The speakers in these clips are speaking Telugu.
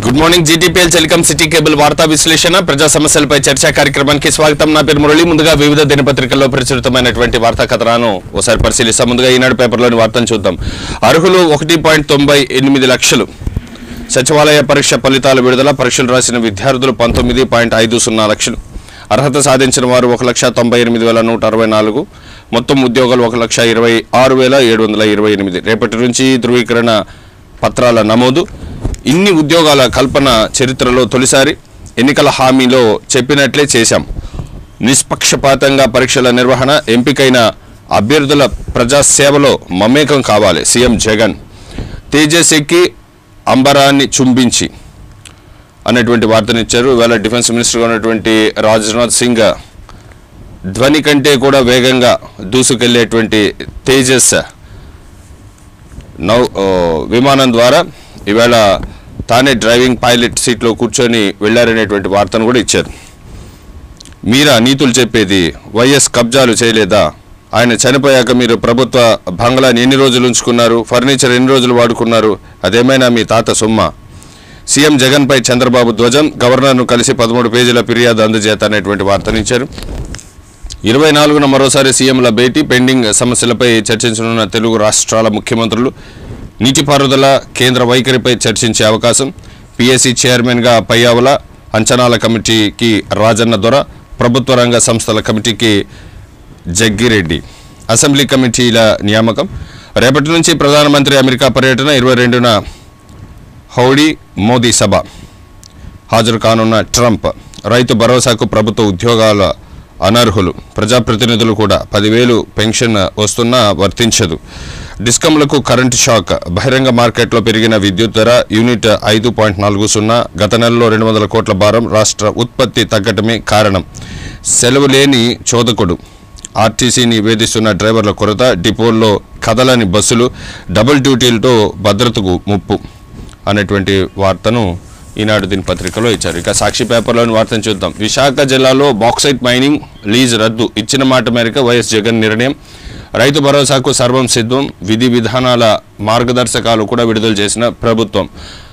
Good morning GTPL telecom city cable వార్తా విశ్లేషణ ప్రజా సమస్యలపై చర్చా కార్యక్రమానికి స్వాగతం నా పేరు మురళి ముందుగా వివిధ దినపత్రికల్లో ప్రచురితమైనటువంటి వార్తా కథనాలను ఒకసారి పరిశీలిస్తాం ముందుగా ఈనాడు పేపర్లోని వార్తను చూద్దాం అర్హులు ఒకటి పాయింట్ తొంభై ఎనిమిది లక్షలు సచివాలయ పరీక్ష ఫలితాల విడుదల పరీక్షలు రాసిన విద్యార్థులు పంతొమ్మిది పాయింట్ ఐదు సున్నా లక్షలు అర్హత సాధించిన వారు ఒక లక్ష తొంభై ఎనిమిది వేల నూట అరవై నాలుగు మొత్తం ఉద్యోగాలు ఒక లక్ష ఇరవై ఆరు వేల ఏడు వందల ఇరవై ఎనిమిది రేపటి నుంచి ధృవీకరణ పత్రాల నమోదు ఇన్ని ఉద్యోగాల కల్పన చరిత్రలో తొలిసారి ఎన్నికల హామీలో చెప్పినట్లే చేశాం నిష్పక్షపాతంగా పరీక్షల నిర్వహణ ఎంపికైన అభ్యర్థుల ప్రజాసేవలో మమేకం కావాలి సీఎం జగన్ తేజస్ ఎక్కి అంబరాన్ని చుంబించి అనేటువంటి వార్తనిచ్చారు ఇవాళ డిఫెన్స్ మినిస్టర్గా ఉన్నటువంటి రాజ్నాథ్ సింగ్ ధ్వని కంటే కూడా వేగంగా దూసుకెళ్లేటువంటి తేజస్ నౌ ఓ, విమానం ద్వారా ఈవేళ తానే డ్రైవింగ్ పైలట్ సీట్లో కూర్చొని వెళ్ళారనేటువంటి వార్తను కూడా ఇచ్చారు మీరా నీతులు చెప్పేది వైఎస్ కబ్జాలు చేయలేదా ఆయన చనిపోయాక మీరు ప్రభుత్వ బంగ్లాని ఎన్ని రోజులు ఉంచుకున్నారు ఫర్నిచర్ ఎన్ని రోజులు వాడుకున్నారు అదేమైనా మీ తాత సొమ్మ సీఎం జగన్పై చంద్రబాబు ధ్వజం గవర్నర్ను కలిసి పదమూడు పేజీల ఫిర్యాదు అందజేత అనేటువంటి వార్తనిచ్చారు ఇరవై నాలుగున మరోసారి సీఎంల భేటీ పెండింగ్ సమస్యలపై చర్చించనున్న తెలుగు రాష్ట్రాల ముఖ్యమంత్రులు నీటిపారుదల కేంద్ర వైఖరిపై చర్చించే అవకాశం పీఎస్సీ చైర్మన్గా పయ్యావుల అంచనాల కమిటీకి రాజన్న దొర ప్రభుత్వ రంగ సంస్థల కమిటీకి జగ్గిరెడ్డి అసెంబ్లీ కమిటీల నియామకం రేపటి నుంచి ప్రధానమంత్రి అమెరికా పర్యటన ఇరవై రెండున హౌడీ మోదీ సభ హాజరు కానున్న ట్రంప్ రైతు భరోసాకు ప్రభుత్వ ఉద్యోగాల అనర్హులు ప్రజాప్రతినిధులు కూడా పదివేలు పెన్షన్ వస్తున్నా వర్తించదు డిస్కంలకు కరెంటు షాక్ బహిరంగ మార్కెట్లో పెరిగిన విద్యుత్ ధర యూనిట్ ఐదు పాయింట్ నాలుగు సున్నా గత నెలలో రెండు వందల కోట్ల భారం రాష్ట్ర ఉత్పత్తి తగ్గటమే కారణం సెలవు లేని చోదకుడు ఆర్టీసీని వేధిస్తున్న డ్రైవర్ల కొరత డిపోల్లో కదలని బస్సులు డబుల్ డ్యూటీలతో భద్రతకు ముప్పు అనేటువంటి వార్తను ఈనాడు దీని పత్రికలో ఇచ్చారు ఇక సాక్షి పేపర్లోని వార్తను చూద్దాం విశాఖ జిల్లాలో బాక్సైట్ మైనింగ్ లీజ్ రద్దు ఇచ్చిన మాట మేరకు వైఎస్ జగన్ నిర్ణయం రైతు భరోసాకు సర్వం సిద్ధం విధి విధానాల మార్గదర్శకాలు కూడా విడుదల చేసిన ప్రభుత్వం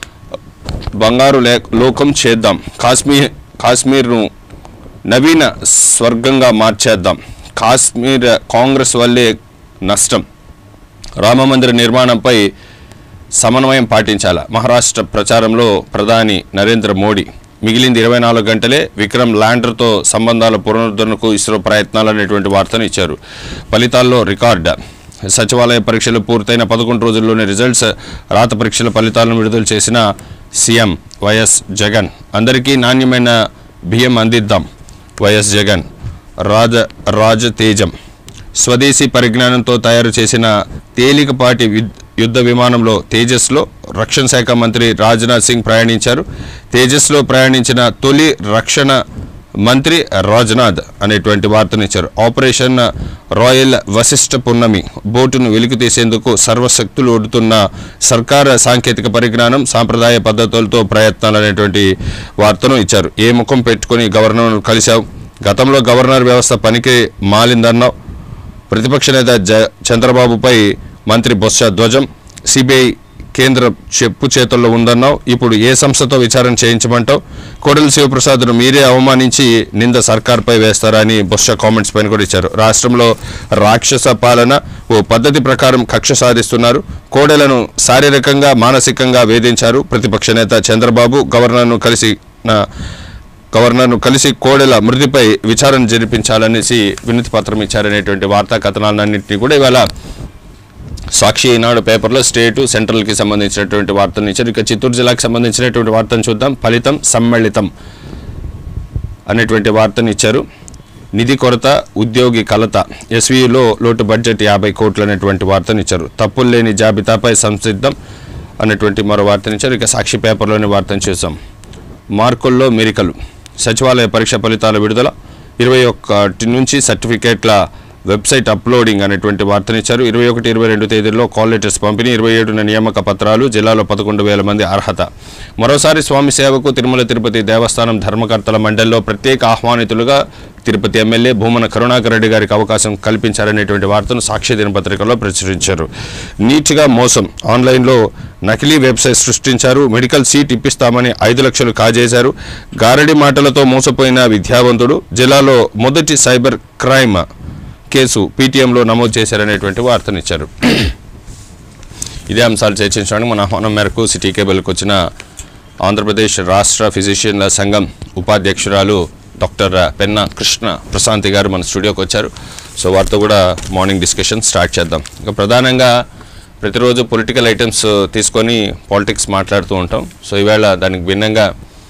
బంగారు లే లోకం చేద్దాం కాశ్మీర్ కాశ్మీర్ను నవీన స్వర్గంగా మార్చేద్దాం కాశ్మీర్ కాంగ్రెస్ వల్లే నష్టం రామమందిర నిర్మాణంపై సమన్వయం పాటించాల మహారాష్ట్ర ప్రచారంలో ప్రధాని నరేంద్ర మోడీ మిగిలింది ఇరవై నాలుగు గంటలే విక్రమ్ ల్యాండర్తో సంబంధాల పునరుద్ధరణకు ఇస్రో ప్రయత్నాలు అనేటువంటి వార్తను ఇచ్చారు ఫలితాల్లో రికార్డ్ సచివాలయ పరీక్షలు పూర్తయిన పదకొండు రోజుల్లోనే రిజల్ట్స్ రాత పరీక్షల ఫలితాలను విడుదల చేసిన సీఎం వైఎస్ జగన్ అందరికీ నాణ్యమైన బియ్యం అందిద్దాం వైఎస్ జగన్ రాజ రాజ తేజం స్వదేశీ పరిజ్ఞానంతో తయారు చేసిన తేలికపాటి విద్- యుద్ధ విమానంలో తేజస్లో రక్షణ శాఖ మంత్రి రాజ్నాథ్ సింగ్ ప్రయాణించారు తేజస్లో ప్రయాణించిన తొలి రక్షణ మంత్రి రాజ్నాథ్ అనేటువంటి వార్తనిచ్చారు ఆపరేషన్ రాయల్ వశిష్ఠ పున్నమి బోటును వెలికి తీసేందుకు సర్వశక్తులు ఒడుతున్న సర్కార్ సాంకేతిక పరిజ్ఞానం సాంప్రదాయ పద్ధతులతో ప్రయత్నాలు అనేటువంటి వార్తను ఇచ్చారు ఏ ముఖం పెట్టుకొని గవర్నర్ను కలిశావు గతంలో గవర్నర్ వ్యవస్థ పనికి మాలిందన్నావు ప్రతిపక్ష నేత జ చంద్రబాబుపై మంత్రి బొత్స ధ్వజం సిబిఐ కేంద్ర చెప్పు చేతుల్లో ఉందన్నావు ఇప్పుడు ఏ సంస్థతో విచారణ చేయించమంటావు కోడెల శివప్రసాద్ను మీరే అవమానించి నింద సర్కార్పై వేస్తారని బొత్స కామెంట్స్ పైన కూడా ఇచ్చారు రాష్ట్రంలో రాక్షస పాలన ఓ పద్ధతి ప్రకారం కక్ష సాధిస్తున్నారు కోడెలను శారీరకంగా మానసికంగా వేధించారు ప్రతిపక్ష నేత చంద్రబాబు గవర్నర్ను కలిసి నా- గవర్నర్ను కలిసి కోడెల మృతిపై విచారణ జరిపించాలనేసి వినతి పత్రం ఇచ్చారనేటువంటి వార్తా కథనాలన్నింటినీ కూడా ఇవాళ సాక్షి ఈనాడు పేపర్లో స్టేటు సెంట్రల్కి సంబంధించినటువంటి వార్తను ఇచ్చారు ఇక చిత్తూరు జిల్లాకు సంబంధించినటువంటి వార్తను చూద్దాం ఫలితం సమ్మిళితం అనేటువంటి వార్తను ఇచ్చారు నిధి కొరత ఉద్యోగి కలత ఎస్వీలో లోటు బడ్జెట్ యాభై కోట్లు అనేటువంటి వార్తను ఇచ్చారు తప్పులు లేని జాబితాపై సంసిద్ధం అనేటువంటి మరో వార్తను ఇచ్చారు ఇక సాక్షి పేపర్లోని వార్తను చూసాం మార్కుల్లో మెరికలు సచివాలయ పరీక్ష ఫలితాల విడుదల ఇరవై ఒకటి నుంచి సర్టిఫికేట్ల వెబ్సైట్ అప్లోడింగ్ అనేటువంటి వార్తనిచ్చారు ఇరవై ఒకటి ఇరవై రెండు తేదీల్లో కాల్ లెటర్స్ పంపిణీ ఇరవై ఏడున నియామక పత్రాలు జిల్లాలో పదకొండు వేల మంది అర్హత మరోసారి స్వామి సేవకు తిరుమల తిరుపతి దేవస్థానం ధర్మకర్తల మండలిలో ప్రత్యేక ఆహ్వానితులుగా తిరుపతి ఎమ్మెల్యే భూమన కరుణాకర్ రెడ్డి గారికి అవకాశం కల్పించారనేటువంటి వార్తను సాక్షి దినపత్రికలో ప్రచురించారు నీట్గా మోసం ఆన్లైన్లో నకిలీ వెబ్సైట్ సృష్టించారు మెడికల్ సీట్ ఇప్పిస్తామని ఐదు లక్షలు కాజేశారు గారడి మాటలతో మోసపోయిన విద్యావంతుడు జిల్లాలో మొదటి సైబర్ క్రైమ్ కేసు పీటీఎంలో నమోదు చేశారనేటువంటి వార్తనిచ్చారు ఇదే అంశాలు చర్చించడానికి మన ఆహ్వానం మేరకు సిటీ కేబుల్కి వచ్చిన ఆంధ్రప్రదేశ్ రాష్ట్ర ఫిజిషియన్ల సంఘం ఉపాధ్యక్షురాలు డాక్టర్ పెన్న కృష్ణ ప్రశాంతి గారు మన స్టూడియోకి వచ్చారు సో వారితో కూడా మార్నింగ్ డిస్కషన్ స్టార్ట్ చేద్దాం ఇంకా ప్రధానంగా ప్రతిరోజు పొలిటికల్ ఐటమ్స్ తీసుకొని పాలిటిక్స్ మాట్లాడుతూ ఉంటాం సో ఈవేళ దానికి భిన్నంగా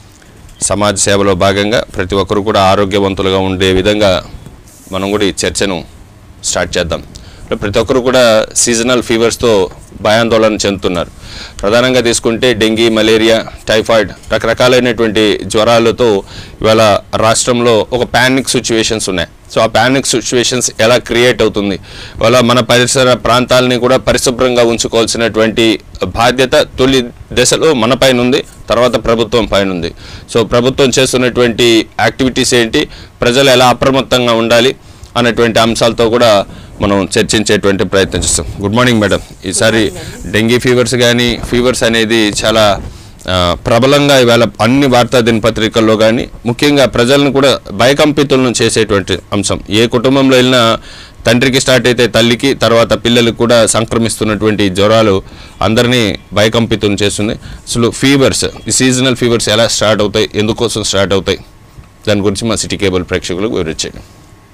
సమాజ సేవలో భాగంగా ప్రతి ఒక్కరు కూడా ఆరోగ్యవంతులుగా ఉండే విధంగా మనం కూడా ఈ చర్చను స్టార్ట్ చేద్దాం అంటే ప్రతి ఒక్కరు కూడా సీజనల్ ఫీవర్స్తో భయాందోళన చెందుతున్నారు ప్రధానంగా తీసుకుంటే డెంగీ మలేరియా టైఫాయిడ్ రకరకాలైనటువంటి జ్వరాలతో ఇవాళ రాష్ట్రంలో ఒక ప్యానిక్ సిచ్యువేషన్స్ ఉన్నాయి సో ఆ ప్యానిక్ సిచ్యువేషన్స్ ఎలా క్రియేట్ అవుతుంది ఇవాళ మన పరిసర ప్రాంతాలని కూడా పరిశుభ్రంగా ఉంచుకోవాల్సినటువంటి బాధ్యత తొలి దశలో మన పైన ఉంది తర్వాత ప్రభుత్వం పైన ఉంది సో ప్రభుత్వం చేస్తున్నటువంటి యాక్టివిటీస్ ఏంటి ప్రజలు ఎలా అప్రమత్తంగా ఉండాలి అన్నటువంటి అంశాలతో కూడా మనం చర్చించేటువంటి ప్రయత్నం చేస్తాం గుడ్ మార్నింగ్ మేడం ఈసారి డెంగీ ఫీవర్స్ కానీ ఫీవర్స్ అనేది చాలా ఆ, ప్రబలంగా ఇవాళ అన్ని వార్తా దినపత్రికల్లో కానీ ముఖ్యంగా ప్రజలను కూడా భయకంపితులను చేసేటువంటి అంశం ఏ కుటుంబంలో వెళ్ళినా తండ్రికి స్టార్ట్ అయితే తల్లికి తర్వాత పిల్లలకు కూడా సంక్రమిస్తున్నటువంటి జ్వరాలు అందరినీ భయకంపితులను చేస్తుంది అసలు ఫీవర్స్ ఈ సీజనల్ ఫీవర్స్ ఎలా స్టార్ట్ అవుతాయి ఎందుకోసం స్టార్ట్ అవుతాయి దాని గురించి మా సిటీ కేబుల్ ప్రేక్షకులకు వివరించండి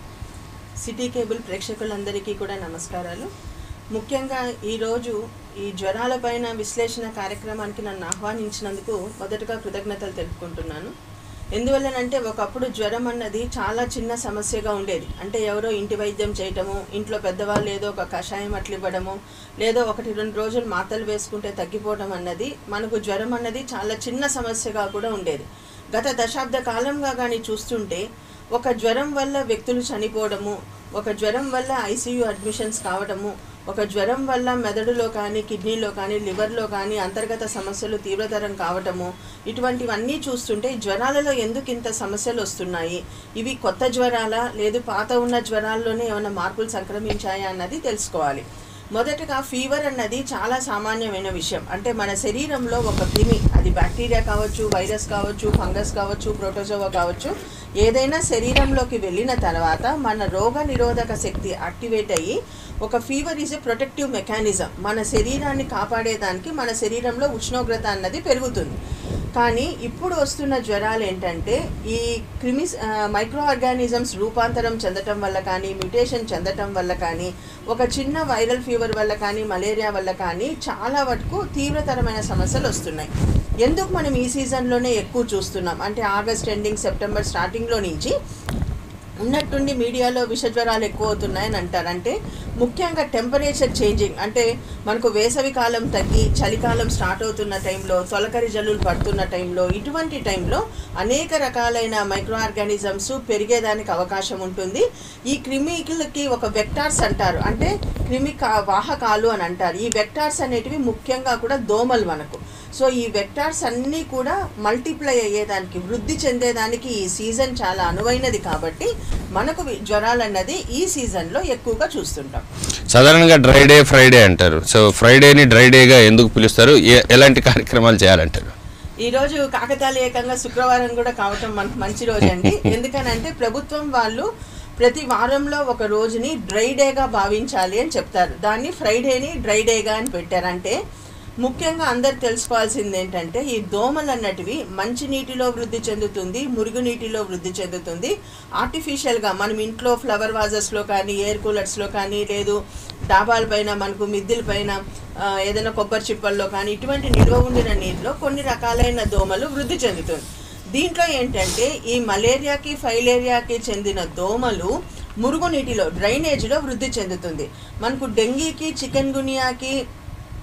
సిటీ కేబుల్ ప్రేక్షకులందరికీ కూడా నమస్కారాలు ముఖ్యంగా ఈరోజు ఈ జ్వరాలపైన విశ్లేషణ కార్యక్రమానికి నన్ను ఆహ్వానించినందుకు మొదటగా కృతజ్ఞతలు తెలుపుకుంటున్నాను ఎందువల్లనంటే ఒకప్పుడు జ్వరం అన్నది చాలా చిన్న సమస్యగా ఉండేది అంటే ఎవరో ఇంటి వైద్యం చేయటము ఇంట్లో పెద్దవాళ్ళు ఏదో ఒక కషాయం అట్లు ఇవ్వడము లేదో ఒకటి రెండు రోజులు మాతలు వేసుకుంటే తగ్గిపోవడం అన్నది మనకు జ్వరం అన్నది చాలా చిన్న సమస్యగా కూడా ఉండేది గత దశాబ్ద కాలంగా కానీ చూస్తుంటే ఒక జ్వరం వల్ల వ్యక్తులు చనిపోవడము ఒక జ్వరం వల్ల ఐసీయూ అడ్మిషన్స్ కావడము ఒక జ్వరం వల్ల మెదడులో కానీ కిడ్నీలో కానీ లివర్లో కానీ అంతర్గత సమస్యలు తీవ్రతరం కావటము ఇటువంటివన్నీ చూస్తుంటే ఈ జ్వరాలలో ఎందుకు ఇంత సమస్యలు వస్తున్నాయి ఇవి కొత్త జ్వరాలా లేదు పాత ఉన్న జ్వరాల్లోనే ఏమైనా మార్పులు సంక్రమించాయా అన్నది తెలుసుకోవాలి మొదటగా ఫీవర్ అన్నది చాలా సామాన్యమైన విషయం అంటే మన శరీరంలో ఒక క్రిమి అది బ్యాక్టీరియా కావచ్చు వైరస్ కావచ్చు ఫంగస్ కావచ్చు ప్రోటోజోవా కావచ్చు ఏదైనా శరీరంలోకి వెళ్ళిన తర్వాత మన రోగ నిరోధక శక్తి యాక్టివేట్ అయ్యి ఒక fever is a protective mechanism మన శరీరాన్ని కాపాడేదానికి మన శరీరంలో ఉష్ణోగ్రత అన్నది పెరుగుతుంది కానీ ఇప్పుడు వస్తున్న జ్వరాలు ఏంటంటే ఈ క్రిమిస్ మైక్రో ఆర్గానిజమ్స్ రూపాంతరం చెందటం వల్ల కానీ మ్యూటేషన్ చెందటం వల్ల కానీ ఒక చిన్న వైరల్ ఫీవర్ వల్ల కానీ మలేరియా వల్ల కానీ చాలా వరకు తీవ్రతరమైన సమస్యలు వస్తున్నాయి ఎందుకు మనం ఈ సీజన్లోనే ఎక్కువ చూస్తున్నాం అంటే ఆగస్ట్ ఎండింగ్ సెప్టెంబర్ స్టార్టింగ్లో నుంచి ఉన్నట్టుండి మీడియాలో విష జ్వరాలు ఎక్కువ అవుతున్నాయని అంటారు అంటే ముఖ్యంగా టెంపరేచర్ చేంజింగ్ అంటే మనకు వేసవి కాలం తగ్గి చలికాలం స్టార్ట్ అవుతున్న టైంలో తొలకరి జల్లులు పడుతున్న టైంలో ఇటువంటి టైంలో అనేక రకాలైన మైక్రో ఆర్గానిజమ్స్ పెరిగేదానికి అవకాశం ఉంటుంది ఈ క్రిమికి ఒక వెక్టార్స్ అంటారు అంటే క్రిమి కా వాహకాలు అని అంటారు ఈ వెక్టార్స్ అనేటివి ముఖ్యంగా కూడా దోమలు మనకు సో ఈ వెక్టార్స్ అన్నీ కూడా మల్టిప్లై అయ్యేదానికి వృద్ధి చెందేదానికి ఈ సీజన్ చాలా అనువైనది కాబట్టి మనకు వి- జ్వరాలు అన్నది ఈ సీజన్లో ఎక్కువగా చూస్తుంటాం సాధారణంగా డ్రై డే ఫ్రైడే అంటారు సో ఫ్రైడేని డ్రై డేగా ఎందుకు పిలుస్తారు ఏ- ఎలాంటి కార్యక్రమాలు చేయాలంటారు ఈ రోజు కాకతాళీయకంగా శుక్రవారం కూడా కావటం మనకు మంచి రోజు అండి ఎందుకనంటే ప్రభుత్వం వాళ్ళు ప్రతి వారంలో ఒక రోజుని డ్రై డేగా భావించాలి అని చెప్తారు దాన్ని ఫ్రైడేని డ్రై డేగా అని పెట్టారంటే ముఖ్యంగా అందరు తెలుసుకోవాల్సింది ఏంటంటే ఈ దోమలు అన్నటివి మంచి నీటిలో వృద్ధి చెందుతుంది మురుగు నీటిలో వృద్ధి చెందుతుంది ఆర్టిఫిషియల్గా మనం ఇంట్లో ఫ్లవర్ వాజెస్లో కానీ ఎయిర్ కూలర్స్లో కానీ లేదు డాబాల పైన మనకు మిద్దెల పైన ఆ, ఏదైనా కొబ్బరి చిప్పల్లో కానీ ఇటువంటి నిల్వ ఉండిన నీటిలో కొన్ని రకాలైన దోమలు వృద్ధి చెందుతుంది దీంట్లో ఏంటంటే ఈ మలేరియాకి ఫైలేరియాకి చెందిన దోమలు మురుగునీటిలో డ్రైనేజీలో వృద్ధి చెందుతుంది మనకు డెంగీకి చికెన్ గునియాకి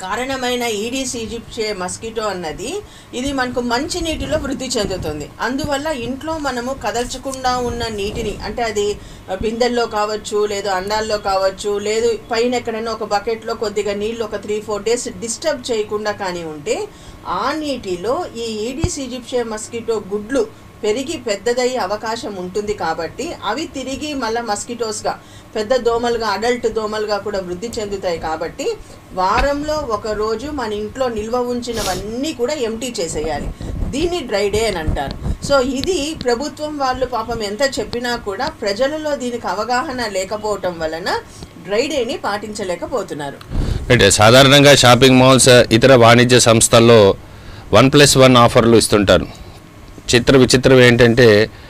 కారణమైన ఈడీస్ ఈజిప్షే మస్కిటో అన్నది ఇది మనకు మంచి నీటిలో వృద్ధి చెందుతుంది అందువల్ల ఇంట్లో మనము కదల్చకుండా ఉన్న నీటిని అంటే అది బిందెల్లో కావచ్చు లేదు అండాల్లో కావచ్చు లేదు పైన ఎక్కడైనా ఒక బకెట్లో కొద్దిగా నీళ్ళు ఒక త్రీ ఫోర్ డేస్ డిస్టర్బ్ చేయకుండా కానీ ఉంటే ఆ నీటిలో ఈ ఈడీస్ ఈజిప్షే మస్కిటో గుడ్లు పెరిగి పెద్దదయ్యే అవకాశం ఉంటుంది కాబట్టి అవి తిరిగి మళ్ళీ మస్కిటోస్గా పెద్ద దోమలుగా అడల్ట్ దోమలుగా కూడా వృద్ధి చెందుతాయి కాబట్టి వారంలో ఒక రోజు మన ఇంట్లో నిల్వ ఉంచినవన్నీ కూడా ఎంటీ చేసేయాలి దీన్ని డ్రై డే అని అంటారు సో ఇది ప్రభుత్వం వాళ్ళు పాపం ఎంత చెప్పినా కూడా ప్రజలలో దీనికి అవగాహన లేకపోవటం వలన డ్రై డేని పాటించలేకపోతున్నారు అంటే సాధారణంగా షాపింగ్ మాల్స్ ఇతర వాణిజ్య సంస్థల్లో వన్ ప్లస్ వన్ ఆఫర్లు ఇస్తుంటారు చిత్ర విచిత్రం ఏంటంటే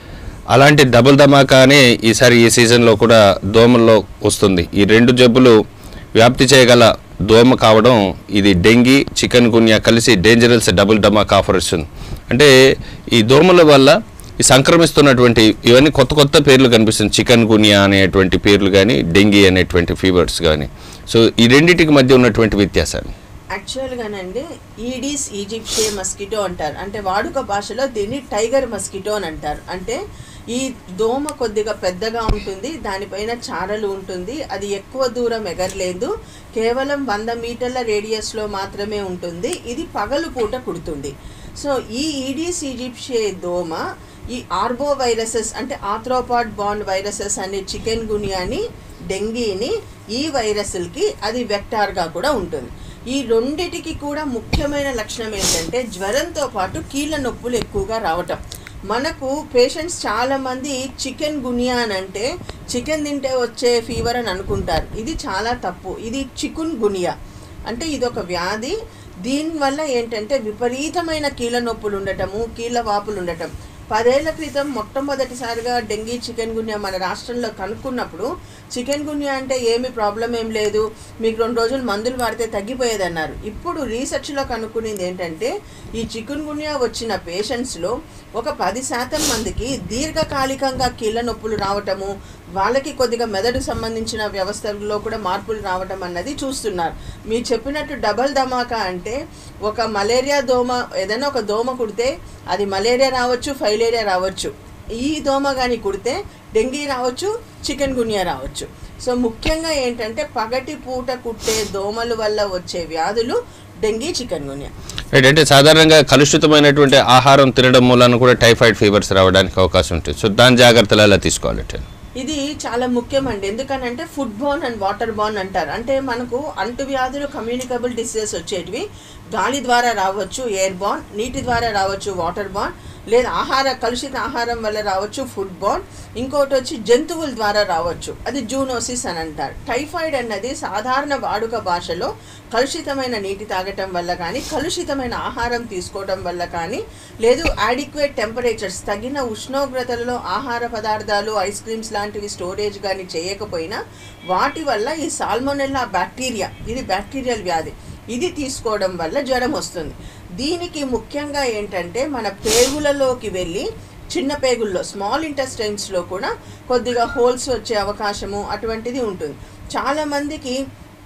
అలాంటి డబుల్ ధమాకానే ఈసారి ఈ సీజన్లో కూడా దోమల్లో వస్తుంది ఈ రెండు జబ్బులు వ్యాప్తి చేయగల దోమ కావడం ఇది డెంగీ చికెన్ గున్యా కలిసి డేంజరస్ డబుల్ ధమాక్ ఆఫర్ ఇస్తుంది అంటే ఈ దోమల వల్ల ఈ సంక్రమిస్తున్నటువంటి ఇవన్నీ కొత్త కొత్త పేర్లు కనిపిస్తుంది చికెన్ గున్యా అనేటువంటి పేర్లు కానీ డెంగీ అనేటువంటి ఫీవర్స్ కానీ సో ఈ రెండింటికి మధ్య ఉన్నటువంటి వ్యత్యాసాలు యాక్చువల్గానండి ఈడీస్ ఈజిప్షియే మస్కిటో అంటారు అంటే వాడుక భాషలో దీన్ని టైగర్ మస్కిటో అని అంటారు అంటే ఈ దోమ కొద్దిగా పెద్దగా ఉంటుంది దానిపైన చారలు ఉంటుంది అది ఎక్కువ దూరం ఎగరలేదు కేవలం వంద మీటర్ల రేడియస్లో మాత్రమే ఉంటుంది ఇది పగలు పూట కుడుతుంది సో ఈ ఈడీస్ ఈజిప్షియే దోమ ఈ ఆర్బో వైరసెస్ అంటే ఆథ్రోపాడ్ బాండ్ వైరసెస్ అనే చికెన్ గునియాని డెంగీని ఈ వైరస్లకి అది వెక్టార్గా కూడా ఉంటుంది ఈ రెండిటికి కూడా ముఖ్యమైన లక్షణం ఏంటంటే జ్వరంతో పాటు కీళ్ళ నొప్పులు ఎక్కువగా రావటం మనకు పేషెంట్స్ చాలామంది చికెన్ గునియా అని అంటే చికెన్ తింటే వచ్చే ఫీవర్ అని అనుకుంటారు ఇది చాలా తప్పు ఇది చికున్ గునియా అంటే ఇది ఒక వ్యాధి దీనివల్ల ఏంటంటే విపరీతమైన కీళ్ళ నొప్పులు ఉండటము కీళ్ళ వాపులు ఉండటం పదేళ్ల క్రితం మొట్టమొదటిసారిగా డెంగీ చికెన్ గున్యా మన రాష్ట్రంలో కనుక్కున్నప్పుడు చికెన్ గున్యా అంటే ఏమి ప్రాబ్లం ఏం లేదు మీకు రెండు రోజులు మందులు వాడితే తగ్గిపోయేది అన్నారు ఇప్పుడు రీసెర్చ్లో కనుక్కునేది ఏంటంటే ఈ చికెన్ గున్యా వచ్చిన పేషెంట్స్లో ఒక పది శాతం మందికి దీర్ఘకాలికంగా కీళ్ళ నొప్పులు రావటము వాళ్ళకి కొద్దిగా మెదడు సంబంధించిన వ్యవస్థల్లో కూడా మార్పులు రావటం అన్నది చూస్తున్నారు మీరు చెప్పినట్టు డబల్ ధమాకా అంటే ఒక మలేరియా దోమ ఏదైనా ఒక దోమ కుడితే అది మలేరియా రావచ్చు ఫైలేరియా రావచ్చు ఈ దోమ కానీ కుడితే డెంగీ రావచ్చు చికెన్ గున్యా రావచ్చు సో ముఖ్యంగా ఏంటంటే పగటి పూట కుట్టే దోమల వల్ల వచ్చే వ్యాధులు డెంగీ చికెన్ గున్యా రైట్ అంటే సాధారణంగా కలుషితమైనటువంటి ఆహారం తినడం మూలాన కూడా టైఫాయిడ్ ఫీవర్స్ రావడానికి అవకాశం ఉంటుంది సో దాని జాగ్రత్తలు ఎలా తీసుకోవాలంటే ఇది చాలా ముఖ్యమండి ఎందుకనంటే food borne and water borne అంటారు అంటే మనకు అంటువ్యాధులు కమ్యూనికబుల్ డిసీజెస్ వచ్చేటివి గాలి ద్వారా రావచ్చు ఎయిర్ బాన్ నీటి ద్వారా రావచ్చు వాటర్ బాన్ లేదా ఆహార కలుషిత ఆహారం వల్ల రావచ్చు ఫుడ్ బాన్ ఇంకోటి వచ్చి జంతువుల ద్వారా రావచ్చు అది జూనోసిస్ అని అంటారు టైఫాయిడ్ అన్నది సాధారణ వాడుక భాషలో కలుషితమైన నీటి తాగటం వల్ల కానీ కలుషితమైన ఆహారం తీసుకోవడం వల్ల కానీ లేదు యాడిక్వేట్ టెంపరేచర్స్ తగిన ఉష్ణోగ్రతలలో ఆహార పదార్థాలు ఐస్ క్రీమ్స్ లాంటివి స్టోరేజ్ కానీ చేయకపోయినా వాటి వల్ల ఈ సాల్మోనెల్లా బ్యాక్టీరియా ఇది బ్యాక్టీరియల్ వ్యాధి ఇది తీసుకోవడం వల్ల జ్వరం వస్తుంది దీనికి ముఖ్యంగా ఏంటంటే మన పేగులలోకి వెళ్ళి చిన్న పేగుల్లో స్మాల్ ఇంటెస్టైన్స్లో కూడా కొద్దిగా హోల్స్ వచ్చే అవకాశము అటువంటిది ఉంటుంది చాలామందికి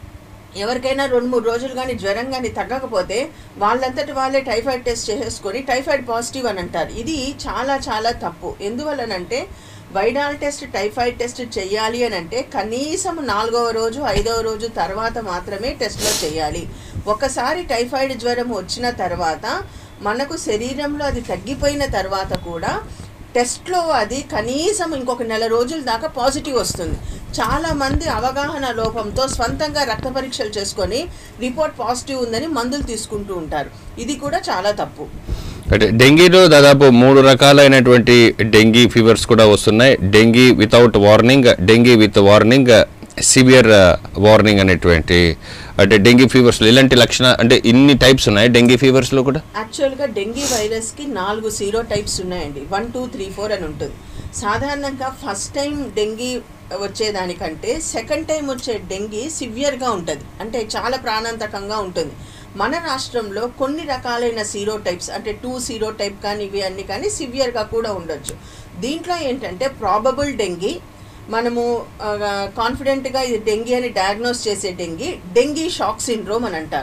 ఎవరికైనా రెండు మూడు రోజులు కానీ జ్వరం కానీ తగ్గకపోతే వాళ్ళంతటి వాళ్ళే టైఫాయిడ్ టెస్ట్ చేసేసుకొని టైఫాయిడ్ పాజిటివ్ అని అంటారు ఇది చాలా చాలా తప్పు ఎందువలనంటే వైడాల్ టెస్ట్ టైఫాయిడ్ టెస్ట్ చేయాలి అని అంటే కనీసం నాలుగవ రోజు ఐదవ రోజు తర్వాత మాత్రమే టెస్ట్లో చేయాలి ఒకసారి టైఫాయిడ్ జ్వరం వచ్చిన తర్వాత మనకు శరీరంలో అది తగ్గిపోయిన తర్వాత కూడా టెస్ట్లో అది కనీసం ఇంకొక నెల రోజుల దాకా పాజిటివ్ వస్తుంది చాలామంది అవగాహన లోపంతో స్వంతంగా రక్త పరీక్షలు చేసుకొని రిపోర్ట్ పాజిటివ్ ఉందని మందులు తీసుకుంటూ ఉంటారు ఇది కూడా చాలా తప్పు అంటే డెంగీలో దాదాపు మూడు రకాలైనటువంటి డెంగీ ఫీవర్స్ కూడా వస్తున్నాయి dengue without warning dengue with warning severe warning అనేటువంటి అంటే డెంగీ ఫీవర్స్లో ఇలాంటి లక్షణ అంటే ఇన్ని టైప్స్ ఉన్నాయి డెంగీ ఫీవర్స్లో కూడా యాక్చువల్గా డెంగీ వైరస్కి నాలుగు సీరో టైప్స్ ఉన్నాయండి వన్ టూ త్రీ ఫోర్ అని ఉంటుంది సాధారణంగా ఫస్ట్ టైం డెంగీ వచ్చేదానికంటే సెకండ్ టైం వచ్చే డెంగీ సివియర్గా ఉంటుంది అంటే చాలా ప్రాణాంతకంగా ఉంటుంది మన రాష్ట్రంలో కొన్ని రకాలైన సీరో టైప్స్ అంటే టూ సీరో టైప్ కానీ ఇవి అన్ని కానీ సివియర్గా కూడా ఉండొచ్చు దీంట్లో ఏంటంటే ప్రాబబుల్ డెంగీ మనము కాన్ఫిడెంట్గా ఇది డెంగీ అని డయాగ్నోస్ చేసే డెంగీ డెంగీ షాక్ సిండ్రోమ్ అని అంటారు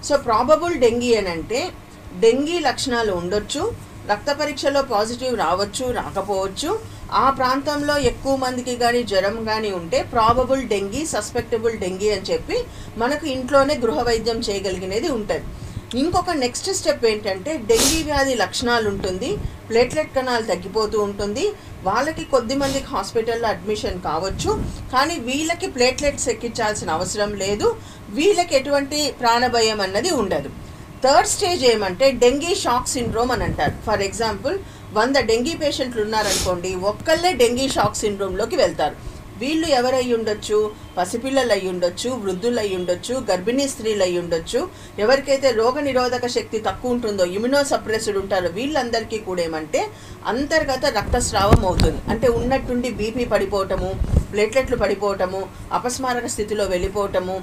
సో ప్రాబబుల్ డెంగీ అని అంటే డెంగీ లక్షణాలు ఉండొచ్చు రక్త పరీక్షలో పాజిటివ్ రావచ్చు రాకపోవచ్చు ఆ ప్రాంతంలో ఎక్కువ మందికి కానీ జ్వరం కానీ ఉంటే ప్రాబబుల్ డెంగీ సస్పెక్టబుల్ డెంగీ అని చెప్పి మనకు ఇంట్లోనే గృహ వైద్యం చేయగలిగినది ఉంటుంది ఇంకొక నెక్స్ట్ స్టెప్ ఏంటంటే డెంగీ వ్యాధి లక్షణాలు ఉంటుంది ప్లేట్లెట్ కణాలు తగ్గిపోతూ ఉంటుంది వాళ్ళకి కొద్ది మందికి హాస్పిటల్లో అడ్మిషన్ కావచ్చు కానీ వీళ్ళకి ప్లేట్లెట్స్ ఎక్కించాల్సిన అవసరం లేదు వీళ్ళకి ఎటువంటి ప్రాణభయం అన్నది ఉండదు థర్డ్ స్టేజ్ ఏమంటే డెంగీ షాక్ సిండ్రోమ్ అని అంటారు ఫర్ ఎగ్జాంపుల్ వంద డెంగీ పేషెంట్లు ఉన్నారనుకోండి ఒక్కళ్ళే డెంగీ షాక్ సిండ్రోమ్లోకి వెళ్తారు వీళ్ళు ఎవరై ఉండొచ్చు పసిపిల్లలు అయి ఉండొచ్చు వృద్ధులు అయి ఉండొచ్చు గర్భిణీ స్త్రీలు అయి ఉండొచ్చు ఎవరికైతే రోగ నిరోధక శక్తి తక్కువ ఉంటుందో ఇమ్యునో సప్రెస్డ్ ఉంటారో వీళ్ళందరికీ కూడా ఏమంటే అంతర్గత రక్తస్రావం అవుతుంది అంటే ఉన్నట్టుండి బీపీ పడిపోవటము ప్లేట్లెట్లు పడిపోవటము అపస్మారక స్థితిలో వెళ్ళిపోవటము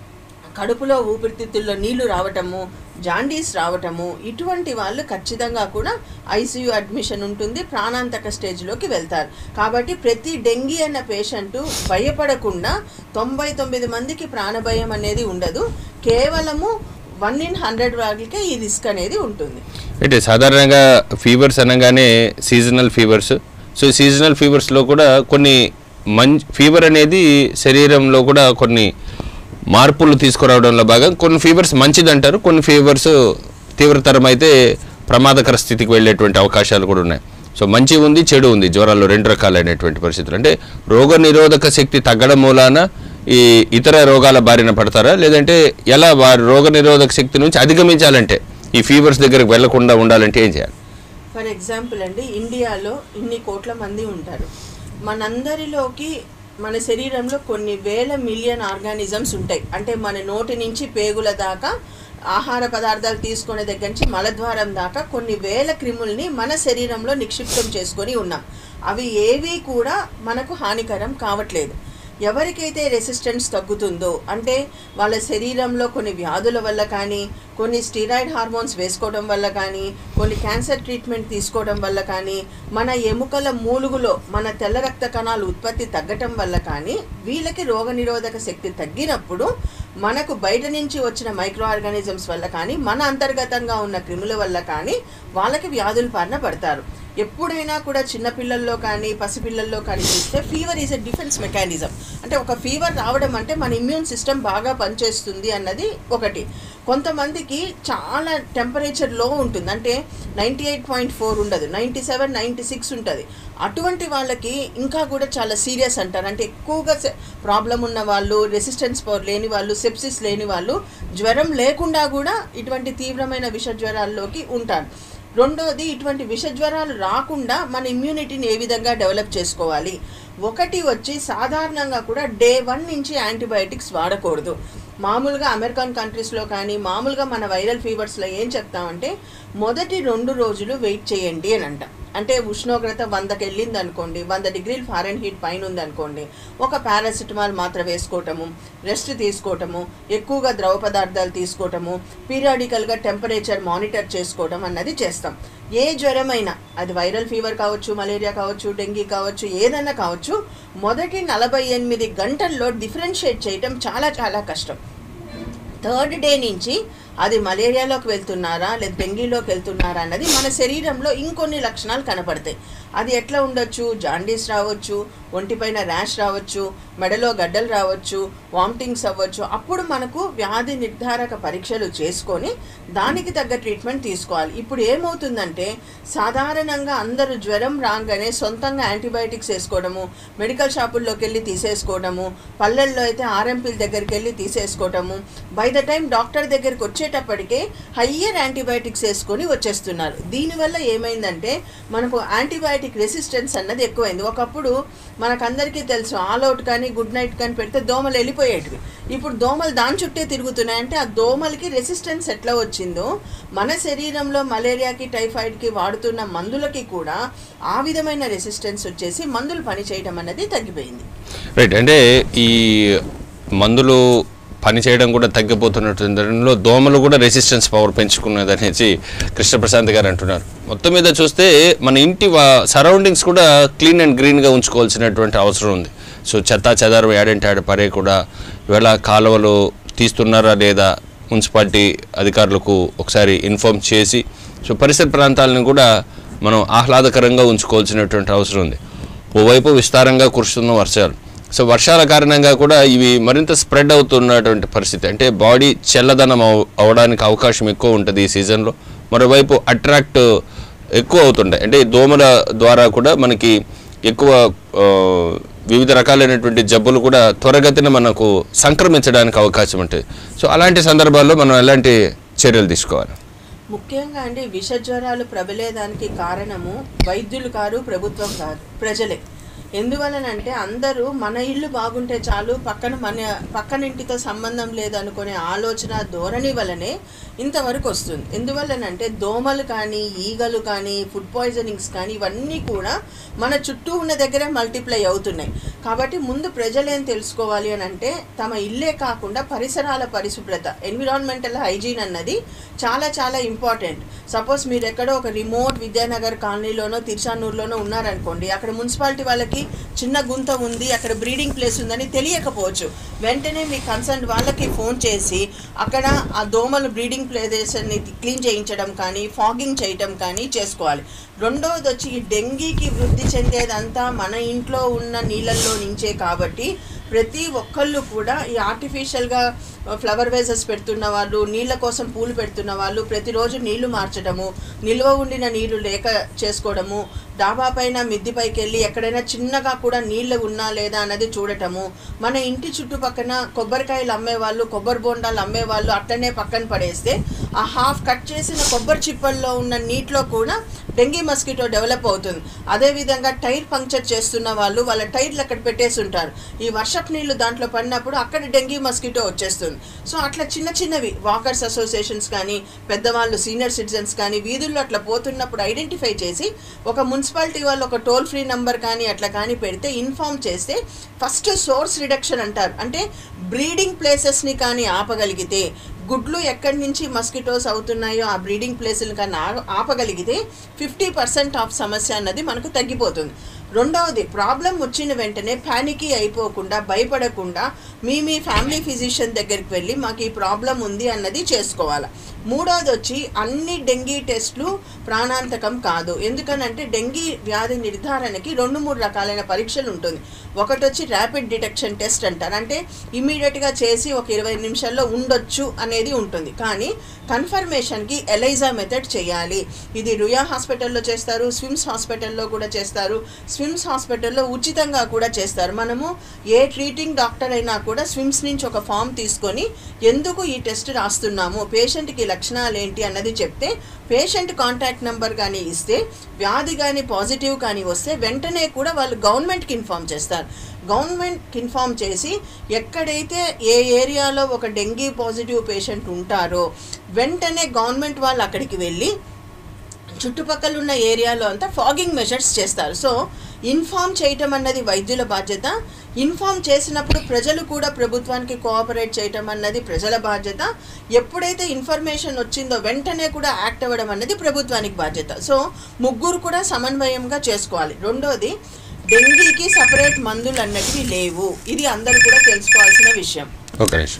కడుపులో ఊపిరితిత్తుల్లో నీళ్లు రావటము జాండీస్ రావటము ఇటువంటి వాళ్ళు ఖచ్చితంగా కూడా ఐసీయూ అడ్మిషన్ ఉంటుంది ప్రాణాంతక స్టేజ్లోకి వెళ్తారు కాబట్టి ప్రతి డెంగీ అన్న పేషెంట్ భయపడకుండా తొంభై తొమ్మిది మందికి ప్రాణభయం అనేది ఉండదు కేవలము వన్ ఇన్ హండ్రెడ్ వాళ్ళకే ఈ రిస్క్ అనేది ఉంటుంది అంటే సాధారణంగా ఫీవర్స్ అనగానే సీజనల్ ఫీవర్స్ సో సీజనల్ ఫీవర్స్లో కూడా కొన్ని మం ఫీవర్ అనేది శరీరంలో కూడా కొన్ని మార్పులు తీసుకురావడంలో భాగం కొన్ని ఫీవర్స్ మంచిది అంటారు కొన్ని ఫీవర్స్ తీవ్రతరం అయితే ప్రమాదకర స్థితికి వెళ్ళేటువంటి అవకాశాలు కూడా ఉన్నాయి సో మంచి ఉంది చెడు ఉంది జ్వరాల్లో రెండు రకాలైనటువంటి పరిస్థితులు అంటే రోగ నిరోధక శక్తి తగ్గడం మూలాన ఈ ఇతర రోగాల బారిన పడతారా లేదంటే ఎలా వారి రోగ నిరోధక శక్తి నుంచి అధిగమించాలంటే ఈ ఫీవర్స్ దగ్గరకు వెళ్లకుండా ఉండాలంటే ఏం చేయాలి ఫర్ ఎగ్జాంపుల్ అండి ఇండియాలో ఇన్ని కోట్ల మంది ఉంటారు మనందరిలోకి మన శరీరంలో కొన్ని వేల మిలియన్ ఆర్గానిజమ్స్ ఉంటాయి అంటే మన నోటి నుంచి పేగుల దాకా ఆహార పదార్థాలు తీసుకునే దగ్గర నుంచి మలద్వారం దాకా కొన్ని వేల క్రిముల్ని మన శరీరంలో నిక్షిప్తం చేసుకొని ఉన్నాం అవి ఏవి కూడా మనకు హానికరం కావట్లేదు ఎవరికైతే రెసిస్టెన్స్ తగ్గుతుందో అంటే వాళ్ళ శరీరంలో కొన్ని వ్యాధుల వల్ల కానీ కొన్ని స్టీరాయిడ్ హార్మోన్స్ వేసుకోవడం వల్ల కానీ కొన్ని క్యాన్సర్ ట్రీట్మెంట్ తీసుకోవడం వల్ల కానీ మన ఎముకల మూలుగులో మన తెల్ల రక్త కణాలు ఉత్పత్తి తగ్గటం వల్ల కానీ వీళ్ళకి రోగనిరోధక శక్తి తగ్గినప్పుడు మనకు బయట నుంచి వచ్చిన మైక్రో ఆర్గానిజమ్స్ వల్ల కానీ మన అంతర్గతంగా ఉన్న క్రిముల వల్ల కానీ వాళ్ళకి వ్యాధులు బారిన పడతారు ఎప్పుడైనా కూడా చిన్నపిల్లల్లో కానీ పసిపిల్లల్లో కానీ చూస్తే fever is a defence mechanism అంటే ఒక ఫీవర్ రావడం అంటే మన ఇమ్యూన్ సిస్టమ్ బాగా పనిచేస్తుంది అన్నది ఒకటి కొంతమందికి చాలా టెంపరేచర్ లో ఉంటుంది అంటే నైంటీ ఎయిట్ పాయింట్ ఫోర్ ఉండదు నైంటీ సెవెన్ నైంటీ సిక్స్ ఉంటుంది అటువంటి వాళ్ళకి ఇంకా కూడా చాలా సీరియస్ అంటారు అంటే ఎక్కువగా ప్రాబ్లం ఉన్న వాళ్ళు రెసిస్టెన్స్ పవర్ లేని వాళ్ళు సెప్సిస్ లేని వాళ్ళు జ్వరం లేకుండా కూడా ఇటువంటి తీవ్రమైన విష జ్వరాల్లోకి ఉంటారు రెండోది ఇటువంటి విష జ్వరాలు రాకుండా మన ఇమ్యూనిటీని ఏ విధంగా డెవలప్ చేసుకోవాలి ఒకటి వచ్చి సాధారణంగా కూడా డే వన్ నుంచి యాంటీబయాటిక్స్ వాడకూడదు మామూలుగా అమెరికన్ కంట్రీస్లో కానీ మామూలుగా మన వైరల్ ఫీవర్స్లో ఏం చెప్తామంటే మొదటి రెండు రోజులు వెయిట్ చేయండి అని అంట అంటే ఉష్ణోగ్రత వందకి వెళ్ళింది అనుకోండి వంద డిగ్రీలు ఫారెన్ హీట్ పైన ఉంది అనుకోండి ఒక పారాసిటమాల్ మాత్ర వేసుకోవటము రెస్ట్ తీసుకోవటము ఎక్కువగా ద్రవ పదార్థాలు తీసుకోవటము పీరియాడికల్గా టెంపరేచర్ మానిటర్ చేసుకోవటం అన్నది చేస్తాం ఏ జ్వరమైనా అది వైరల్ ఫీవర్ కావచ్చు మలేరియా కావచ్చు డెంగీ కావచ్చు ఏదైనా కావచ్చు మొదటి నలభై ఎనిమిది గంటల్లో డిఫరెన్షియేట్ చేయటం చాలా చాలా కష్టం థర్డ్ డే నుంచి అది మలేరియాలోకి వెళ్తున్నారా లేదా డెంగీలోకి వెళ్తున్నారా అన్నది మన శరీరంలో ఇంకొన్ని లక్షణాలు కనపడతాయి అది ఎట్లా ఉండొచ్చు జాండీస్ రావచ్చు ఒంటిపైన ర్యాష్ రావచ్చు మెడలో గడ్డలు రావచ్చు వామిటింగ్స్ అవ్వచ్చు అప్పుడు మనకు వ్యాధి నిర్ధారక పరీక్షలు చేసుకొని దానికి తగ్గ ట్రీట్మెంట్ తీసుకోవాలి ఇప్పుడు ఏమవుతుందంటే సాధారణంగా అందరూ జ్వరం రాగానే సొంతంగా యాంటీబయాటిక్స్ వేసుకోవడము మెడికల్ షాపుల్లోకి వెళ్ళి తీసేసుకోవడము పల్లెల్లో అయితే ఆర్ఎంపీల దగ్గరికి వెళ్ళి తీసేసుకోవడము బై ద టైం డాక్టర్ దగ్గరికి వచ్చేటప్పటికే హయ్యర్ యాంటీబయాటిక్స్ వేసుకొని వచ్చేస్తున్నారు దీనివల్ల ఏమైందంటే మనకు యాంటీబయాటిక్ రెసిస్టెన్స్ అన్నది ఎక్కువైంది ఒకప్పుడు మనకందరికీ తెలుసు ఆల్ అవుట్ కానీ గుడ్ నైట్ కానీ పెడితే దోమలు వెళ్ళిపోయేటివి ఇప్పుడు దోమలు దాని చుట్టే తిరుగుతున్నాయి అంటే ఆ దోమలకి రెసిస్టెన్స్ ఎట్లా వచ్చిందో మన శరీరంలో మలేరియాకి టైఫాయిడ్కి వాడుతున్న మందులకి కూడా ఆ విధమైన రెసిస్టెన్స్ వచ్చేసి మందులు పనిచేయడం అనేది తగ్గిపోయింది రైట్ అంటే ఈ మందులు పనిచేయడం కూడా తగ్గిపోతున్నటువంటి దానిలో దోమలు కూడా రెసిస్టెన్స్ పవర్ పెంచుకున్నది అనేసి కృష్ణప్రశాంత్ గారు అంటున్నారు మొత్తం మీద చూస్తే మన ఇంటి సరౌండింగ్స్ కూడా క్లీన్ అండ్ గ్రీన్గా ఉంచుకోవాల్సినటువంటి అవసరం ఉంది సో చెత్త చెదారం యాడంటే ఆడ పరే కూడా ఇవాళ కాలువలు తీస్తున్నారా లేదా మున్సిపాలిటీ అధికారులకు ఒకసారి ఇన్ఫామ్ చేసి సో పరిసర ప్రాంతాలను కూడా మనం ఆహ్లాదకరంగా ఉంచుకోవాల్సినటువంటి అవసరం ఉంది ఓవైపు విస్తారంగా కురుస్తున్న వర్షాలు సో వర్షాల కారణంగా కూడా ఇవి మరింత స్ప్రెడ్ అవుతున్నటువంటి పరిస్థితి అంటే బాడీ చల్లదనం అవ అవడానికి అవకాశం ఎక్కువ ఉంటుంది ఈ సీజన్లో మరోవైపు అట్రాక్ట్ ఎక్కువ అవుతుంటాయి అంటే ఈ దోమల ద్వారా కూడా మనకి ఎక్కువ ఆ, వివిధ రకాలైనటువంటి జబ్బులు కూడా త్వరగతిన మనకు సంక్రమించడానికి అవకాశం ఉంటుంది సో అలాంటి సందర్భాల్లో మనం ఎలాంటి చర్యలు తీసుకోవాలి ముఖ్యంగా అండి విష జ్వరాలు ప్రబలేదానికి కారణము వైద్యులు కారు ప్రభుత్వం కాదు ప్రజలే ఎందువలనంటే అందరూ మన ఇల్లు బాగుంటే చాలు పక్కన మన పక్కన ఇంటితో సంబంధం లేదనుకునే ఆలోచన ధోరణి వలనే ఇంతవరకు వస్తుంది ఎందువల్లనంటే దోమలు కానీ ఈగలు కానీ ఫుడ్ పాయిజనింగ్స్ కానీ ఇవన్నీ కూడా మన చుట్టూ ఉన్న దగ్గరే మల్టిప్లై అవుతున్నాయి కాబట్టి ముందు ప్రజలు ఏం తెలుసుకోవాలి అని అంటే తమ ఇల్లే కాకుండా పరిసరాల పరిశుభ్రత ఎన్విరాన్మెంటల్ హైజీన్ అన్నది చాలా చాలా ఇంపార్టెంట్ సపోజ్ మీరు ఎక్కడో ఒక రిమోట్ విద్యానగర్ కాలనీలోనో తిరుచానూరులోనో ఉన్నారనుకోండి అక్కడ మున్సిపాలిటీ వాళ్ళకి చిన్న గుంత ఉంది అక్కడ బ్రీడింగ్ ప్లేస్ ఉందని తెలియకపోవచ్చు వెంటనే మీ కన్సర్న్ వాళ్ళకి ఫోన్ చేసి అక్కడ ఆ దోమలు బ్రీడింగ్ ప్లేసెస్ని క్లీన్ చేయించడం కానీ ఫాగింగ్ చేయటం కానీ చేసుకోవాలి రెండవది వచ్చి ఈ డెంగీకి వృద్ధి చెందేదంతా మన ఇంట్లో ఉన్న నీళ్ళల్లో నుంచే కాబట్టి ప్రతి ఒక్కళ్ళు కూడా ఈ ఆర్టిఫిషియల్గా ఫ్లవర్ వేజెస్ పెడుతున్న వాళ్ళు నీళ్ళ కోసం పూలు పెడుతున్న వాళ్ళు ప్రతిరోజు నీళ్లు మార్చడము నిల్వ ఉండిన నీళ్లు లేక చేసుకోవడము డాబా పైన మిద్ది పైకి వెళ్ళి ఎక్కడైనా చిన్నగా కూడా నీళ్లు ఉన్నా లేదా అన్నది చూడటము మన ఇంటి చుట్టుపక్కన కొబ్బరికాయలు అమ్మేవాళ్ళు కొబ్బరి బోండాలు అమ్మేవాళ్ళు అట్లనే పక్కన పడేస్తే ఆ హాఫ్ కట్ చేసిన కొబ్బరి చిప్పల్లో ఉన్న నీటిలో కూడా డెంగీ మస్కిటో డెవలప్ అవుతుంది అదేవిధంగా టైర్ పంక్చర్ చేస్తున్న వాళ్ళు వాళ్ళ టైర్లు అక్కడ పెట్టేసి ఉంటారు ఈ వర్షపు నీళ్లు దాంట్లో పడినప్పుడు అక్కడ డెంగీ మస్కిటో వచ్చేస్తుంది సో అట్లా చిన్న చిన్నవి వాకర్స్ అసోసియేషన్స్ కానీ పెద్దవాళ్ళు సీనియర్ సిటిజన్స్ కానీ వీధుల్లో అట్లా పోతున్నప్పుడు ఐడెంటిఫై చేసి ఒక మున్సిపాలిటీ వాళ్ళు ఒక టోల్ ఫ్రీ నంబర్ కానీ అట్లా కానీ పెడితే ఇన్ఫామ్ చేస్తే ఫస్ట్ సోర్స్ రిడక్షన్ అంటారు అంటే బ్రీడింగ్ ప్లేసెస్ని కానీ ఆపగలిగితే గుడ్లు ఎక్కడి నుంచి మస్కిటోస్ అవుతున్నాయో ఆ బ్రీడింగ్ ప్లేసులు కానీ ఆ- ఆపగలిగితే ఫిఫ్టీ పర్సెంట్ ఆఫ్ సమస్య అన్నది మనకు తగ్గిపోతుంది రెండవది ప్రాబ్లం వచ్చిన వెంటనే ప్యానికీ అయిపోకుండా భయపడకుండా మీ మీ ఫ్యామిలీ ఫిజిషియన్ దగ్గరికి వెళ్ళి మాకు ఈ ప్రాబ్లం ఉంది అన్నది చేసుకోవాలి మూడవది వచ్చి అన్ని డెంగీ టెస్ట్లు ప్రాణాంతకం కాదు ఎందుకనంటే డెంగీ వ్యాధి నిర్ధారణకి రెండు మూడు రకాలైన పరీక్షలు ఉంటుంది ఒకటి వచ్చి ర్యాపిడ్ డిటెక్షన్ టెస్ట్ అంటారు అంటే ఇమీడియట్గా చేసి ఒక ఇరవై నిమిషాల్లో ఉండొచ్చు అనేది ఉంటుంది కానీ కన్ఫర్మేషన్కి ఎలైజా మెథడ్ చేయాలి ఇది రుయా హాస్పిటల్లో చేస్తారు స్విమ్స్ హాస్పిటల్లో కూడా చేస్తారు స్విమ్స్ హాస్పిటల్లో ఉచితంగా కూడా చేస్తారు మనము ఏ ట్రీటింగ్ డాక్టర్ అయినా కూడా స్విమ్స్ నుంచి ఒక ఫామ్ తీసుకొని ఎందుకు ఈ టెస్ట్ రాస్తున్నాము పేషెంట్కి లక్షణాలు ఏంటి అన్నది చెప్తే పేషెంట్ కాంటాక్ట్ నెంబర్ కానీ ఇస్తే వ్యాధి కానీ పాజిటివ్ కానీ వస్తే వెంటనే కూడా వాళ్ళు గవర్నమెంట్కి ఇన్ఫామ్ చేస్తారు గవర్నమెంట్కి ఇన్ఫామ్ చేసి ఎక్కడైతే ఏ ఏరియాలో ఒక డెంగీ పాజిటివ్ పేషెంట్ ఉంటారో వెంటనే గవర్నమెంట్ వాళ్ళు అక్కడికి వెళ్ళి చుట్టుపక్కల ఉన్న ఏరియాలో అంతా ఫాగింగ్ మెజర్స్ చేస్తారు సో ఇన్ఫామ్ చేయటం అన్నది వైద్యుల బాధ్యత ఇన్ఫామ్ చేసినప్పుడు ప్రజలు కూడా ప్రభుత్వానికి కోఆపరేట్ చేయటం అన్నది ప్రజల బాధ్యత ఎప్పుడైతే ఇన్ఫర్మేషన్ వచ్చిందో వెంటనే కూడా యాక్ట్ అవ్వడం అన్నది ప్రభుత్వానికి బాధ్యత సో ముగ్గురు కూడా సమన్వయంగా చేసుకోవాలి రెండోది డెంగీకి సపరేట్ మందులు అన్నటివి లేవు ఇది అందరూ కూడా తెలుసుకోవాల్సిన విషయం ఒక నిమిషం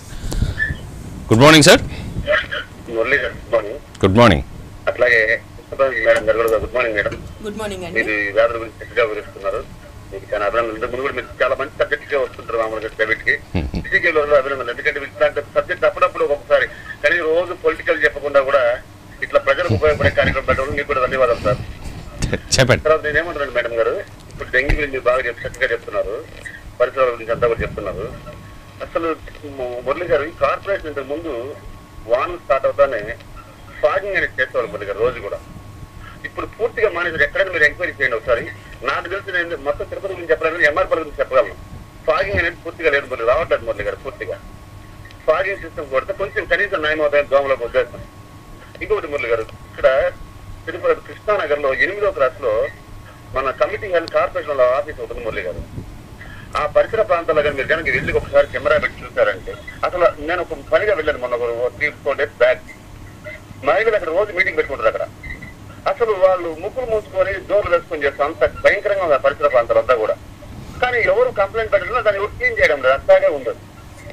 గుడ్ మార్నింగ్ సార్ మురళీ గారు గుడ్ మార్నింగ్ గుడ్ మార్నింగ్ అట్లాగే కృష్ణప్రసాద్ మేడం గారు కూడా good morning madam good morning అండి మీరు ఈ వ్యాధుల గురించి చక్కగా వివరిస్తున్నారు మీకు చాలా అభినందనలు ఇంతకు ముందు కూడా మీరు చాలా మంచి సబ్జెక్ట్ గా వస్తుంటారు మామూలుగా ప్రైవేట్ కి ఫిజికల్ లో అభినందనలు ఎందుకంటే మీరు ఇట్లాంటి సబ్జెక్ట్ అప్పుడప్పుడు ఒక్కొక్కసారి కానీ రోజు పొలిటికల్ చెప్పకుండా కూడా ఇట్లా ప్రజలకు ఉపయోగపడే కార్యక్రమం పెట్టడం మీకు కూడా ధన్యవాదాలు సార్ చెప్పండి తర్వాత నేను ఏమంటున్నాను మేడం గారు ఇప్పుడు డెంగీ గురించి మీరు బాగా చెప్పి చక్కగా చెప్తున్నారు పరిసరాల గురించి అంతా కూడా చెప్తున్నారు అసలు ము- మురళి గారు ఈ కార్పొరేషన్ ఇంతకు ముందు వాన్ స్టార్ట్ అవుతానే ఫాగింగ్ అనేది చేసేవాళ్ళు మురళి గారు రోజు కూడా ఇప్పుడు పూర్తిగా మానేసారు ఎక్కడైనా మీరు ఎంక్వైరీ చేయండి ఒకసారి నాకు తెలిసి నేను మొత్తం తిరుపతి గురించి చెప్పలేదు ఎంఆర్పల్ గురించి చెప్పగలను ఫాగింగ్ అనేది పూర్తిగా లేదు మురళి రావట్లేదు మురళి గారు పూర్తిగా ఫాగింగ్ సిస్టమ్ కొడితే కొంచెం కనీసం న్యాయం అవుతాయని దోమలకు ఉద్దేశం ఇంకొకటి మురళి గారు ఇక్కడ తిరుపతి కృష్ణానగర్ లో ఎనిమిదో క్లాస్ లో మన కమిటీ అండ్ కార్పొరేషన్ ఆఫీస్ ఉంటుంది మురళి గారు ఆ పరిసర ప్రాంతాల్లో కానీ మీరు కనుక వెళ్ళి ఒకసారి కెమెరా పెట్టి చూసారంటే అసలు నేను ఒక పనిగా వెళ్ళాను మొన్న ఒక త్రీ ఫోర్ డేస్ బ్యాక్ మహిళలు అక్కడ రోజు మీటింగ్ పెట్టుకుంటారు అక్కడ అసలు వాళ్ళు ముక్కులు మూసుకొని డోర్లు వేసుకొని చేస్తారు అంత భయంకరంగా ఉంది ఆ పరిసర ప్రాంతాలు అంతా కూడా కానీ ఎవరు కంప్లైంట్ పెట్టడం దాన్ని ఎవరు క్లీన్ చేయడం లేదు అంతాగే ఉండదు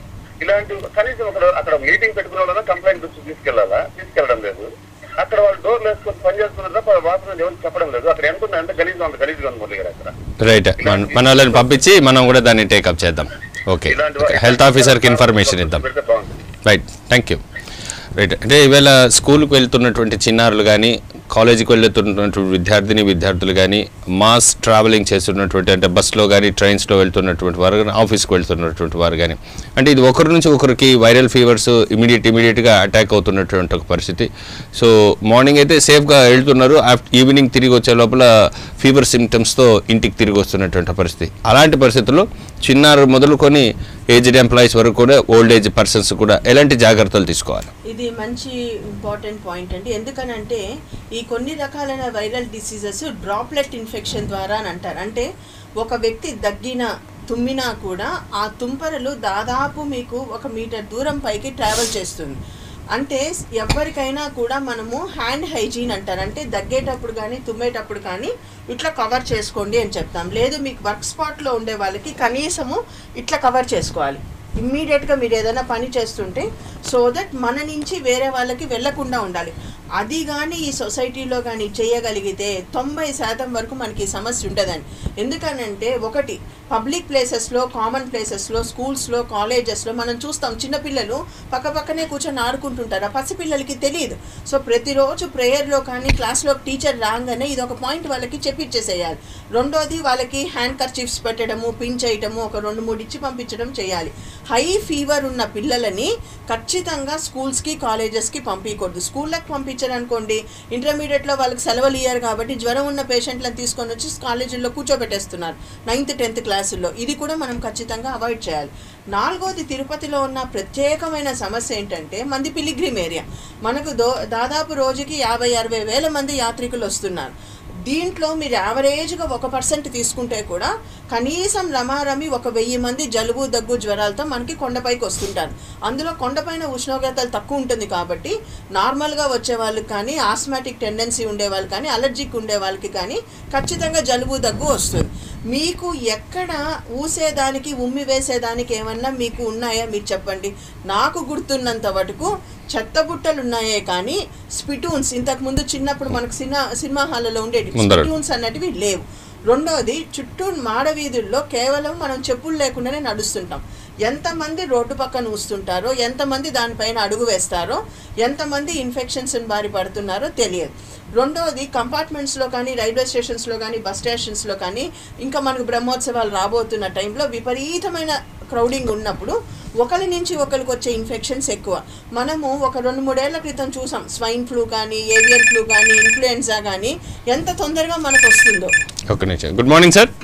ఇలాంటి కనీసం అక్కడ అక్కడ మీటింగ్ పెట్టుకున్న వాళ్ళ కంప్లైంట్ వచ్చి తీసుకెళ్లాలా తీసుకెళ్ళడం లేదు అక్కడ వాళ్ళు డోర్లు వేసుకొని పని చేస్తున్నారు తప్ప వాసన ఎవరికి చెప్పడం లేదు అక్కడ ఎంత ఉంది ఎంత గలీజ్గా ఉంది గలీజ్గా ఉంది మురళి గారు అక్కడ రైట్ మన మన వాళ్ళని పంపించి మనం కూడా దాన్ని టేకప్ చేద్దాం ఓకే ఇలాంటి హెల్త్ ఆఫీసర్కి ఇన్ఫర్మేషన్ ఇద్దాం పెడితే బాగుంటుంది రైట్ థ్యాంక్ యూ రైట్ అంటే ఈవేళ స్కూల్కి వెళ్తున్నటువంటి చిన్నారులు కానీ కాలేజీకి వెళ్తున్నటువంటి విద్యార్థిని విద్యార్థులు కానీ మాస్ ట్రావెలింగ్ చేస్తున్నటువంటి అంటే బస్సులో కానీ ట్రైన్స్లో వెళ్తున్నటువంటి వారు కానీ ఆఫీస్కి వెళ్తున్నటువంటి వారు కానీ అంటే ఇది ఒకరి నుంచి ఒకరికి వైరల్ ఫీవర్స్ ఇమీడియట్ ఇమీడియట్గా అటాక్ అవుతున్నటువంటి ఒక పరిస్థితి సో మార్నింగ్ అయితే సేఫ్గా వెళ్తున్నారు ఆఫ్టర్ ఈవినింగ్ తిరిగి వచ్చే లోపల ఫీవర్ సిమ్టమ్స్తో ఇంటికి తిరిగి వస్తున్నటువంటి పరిస్థితి అలాంటి పరిస్థితుల్లో చిన్నారు మొదలుకొని ఏజ్డ్ ఎంప్లాయీస్ వరకు కూడా ఓల్డ్ ఏజ్ పర్సన్స్ కూడా ఎలాంటి జాగ్రత్తలు తీసుకోవాలి ఇది మంచి ఇంపార్టెంట్ పాయింట్ అండి ఎందుకనంటే ఈ కొన్ని రకాలైన వైరల్ డిసీజెస్ డ్రాప్లెట్ ఇన్ఫెక్షన్ ద్వారా అని అంటారు అంటే ఒక వ్యక్తి దగ్గిన తుమ్మినా కూడా ఆ తుంపరలు దాదాపు మీకు ఒక మీటర్ దూరం పైకి ట్రావెల్ చేస్తుంది అంటే ఎవరికైనా కూడా మనము హ్యాండ్ హైజీన్ అంటారు అంటే దగ్గేటప్పుడు కానీ తుమ్మేటప్పుడు కానీ ఇట్లా కవర్ చేసుకోండి అని చెప్తాం లేదు మీకు వర్క్ స్పాట్లో ఉండే వాళ్ళకి కనీసము ఇట్లా కవర్ చేసుకోవాలి ఇమ్మీడియట్గా మీరు ఏదైనా పని చేస్తుంటే సో దట్ మన నుంచి వేరే వాళ్ళకి వెళ్లకుండా ఉండాలి అది కానీ ఈ సొసైటీలో కానీ చేయగలిగితే తొంభై శాతం వరకు మనకి ఈ సమస్య ఉండదండి ఎందుకనంటే ఒకటి పబ్లిక్ ప్లేసెస్లో కామన్ ప్లేసెస్లో స్కూల్స్లో కాలేజెస్లో మనం చూస్తాం చిన్నపిల్లలు పక్క పక్కనే కూర్చొని ఆడుకుంటుంటారు ఆ పసిపిల్లలకి తెలియదు సో ప్రతిరోజు ప్రేయర్లో కానీ క్లాస్లో టీచర్ రాగానే ఇది ఒక పాయింట్ వాళ్ళకి చెప్పిచ్చేసేయాలి రెండోది వాళ్ళకి హ్యాండ్ కర్చీఫ్స్ పెట్టడము పిన్ చేయటము ఒక రెండు మూడు ఇచ్చి పంపించడం చేయాలి హై ఫీవర్ ఉన్న పిల్లలని ఖచ్చితంగా స్కూల్స్కి కాలేజెస్కి పంపించకూడదు స్కూళ్ళకి పంపించారనుకోండి ఇంటర్మీడియట్లో వాళ్ళకి సెలవులు ఇయ్యారు కాబట్టి జ్వరం ఉన్న పేషెంట్లను తీసుకొని వచ్చి కాలేజీల్లో కూర్చోబెట్టేస్తున్నారు నైన్త్ టెన్త్ క్లాసుల్లో ఇది కూడా మనం ఖచ్చితంగా అవాయిడ్ చేయాలి నాలుగోది తిరుపతిలో ఉన్న ప్రత్యేకమైన సమస్య ఏంటంటే మంది పిలిగ్రిమ్ ఏరియా మనకు దో దాదాపు రోజుకి యాభై అరవై వేల మంది యాత్రికులు వస్తున్నారు దీంట్లో మీరు యావరేజ్గా ఒక పర్సెంట్ తీసుకుంటే కూడా కనీసం రమారమి ఒక వెయ్యి మంది జలుబు దగ్గు జ్వరాలతో మనకి కొండపైకి వస్తుంటారు అందులో కొండపైన ఉష్ణోగ్రతలు తక్కువ ఉంటుంది కాబట్టి నార్మల్గా వచ్చే వాళ్ళకి కానీ ఆస్మాటిక్ టెండెన్సీ ఉండే వాళ్ళు కానీ అలర్జిక్ ఉండే వాళ్ళకి కానీ ఖచ్చితంగా జలుబు దగ్గు వస్తుంది మీకు ఎక్కడ ఊసేదానికి ఉమ్మి వేసేదానికి ఏమన్నా మీకు ఉన్నాయా మీరు చెప్పండి నాకు గుర్తున్నంత వరకు చెత్త బుట్టలు ఉన్నాయే కానీ స్పిటూన్స్ ఇంతకుముందు చిన్నప్పుడు మనకు సినిమా సినిమా హాల్లో ఉండేవి ముందర. స్పిటూన్స్ అన్నటివి లేవు రెండోది చుట్టూ మాడవీధుల్లో కేవలం మనం చెప్పులు లేకుండానే నడుస్తుంటాం ఎంతమంది రోడ్డు పక్కన ఊస్తుంటారో ఎంతమంది దానిపైన అడుగు వేస్తారో ఎంతమంది ఇన్ఫెక్షన్స్ బారి పడుతున్నారో తెలియదు రెండోది కంపార్ట్మెంట్స్లో కానీ రైల్వే స్టేషన్స్లో కానీ బస్ స్టేషన్స్లో కానీ ఇంకా మనకు బ్రహ్మోత్సవాలు రాబోతున్న టైంలో విపరీతమైన క్రౌడింగ్ ఉన్నప్పుడు ఒకరి నుంచి ఒకరికి వచ్చే ఇన్ఫెక్షన్స్ ఎక్కువ మనము ఒక రెండు మూడేళ్ల క్రితం చూసాం స్వైన్ ఫ్లూ కానీ ఏవియన్ ఫ్లూ కానీ ఇన్ఫ్లుయెన్జా కానీ ఎంత తొందరగా మనకు వస్తుందో ఒక నిమిషం good morning sir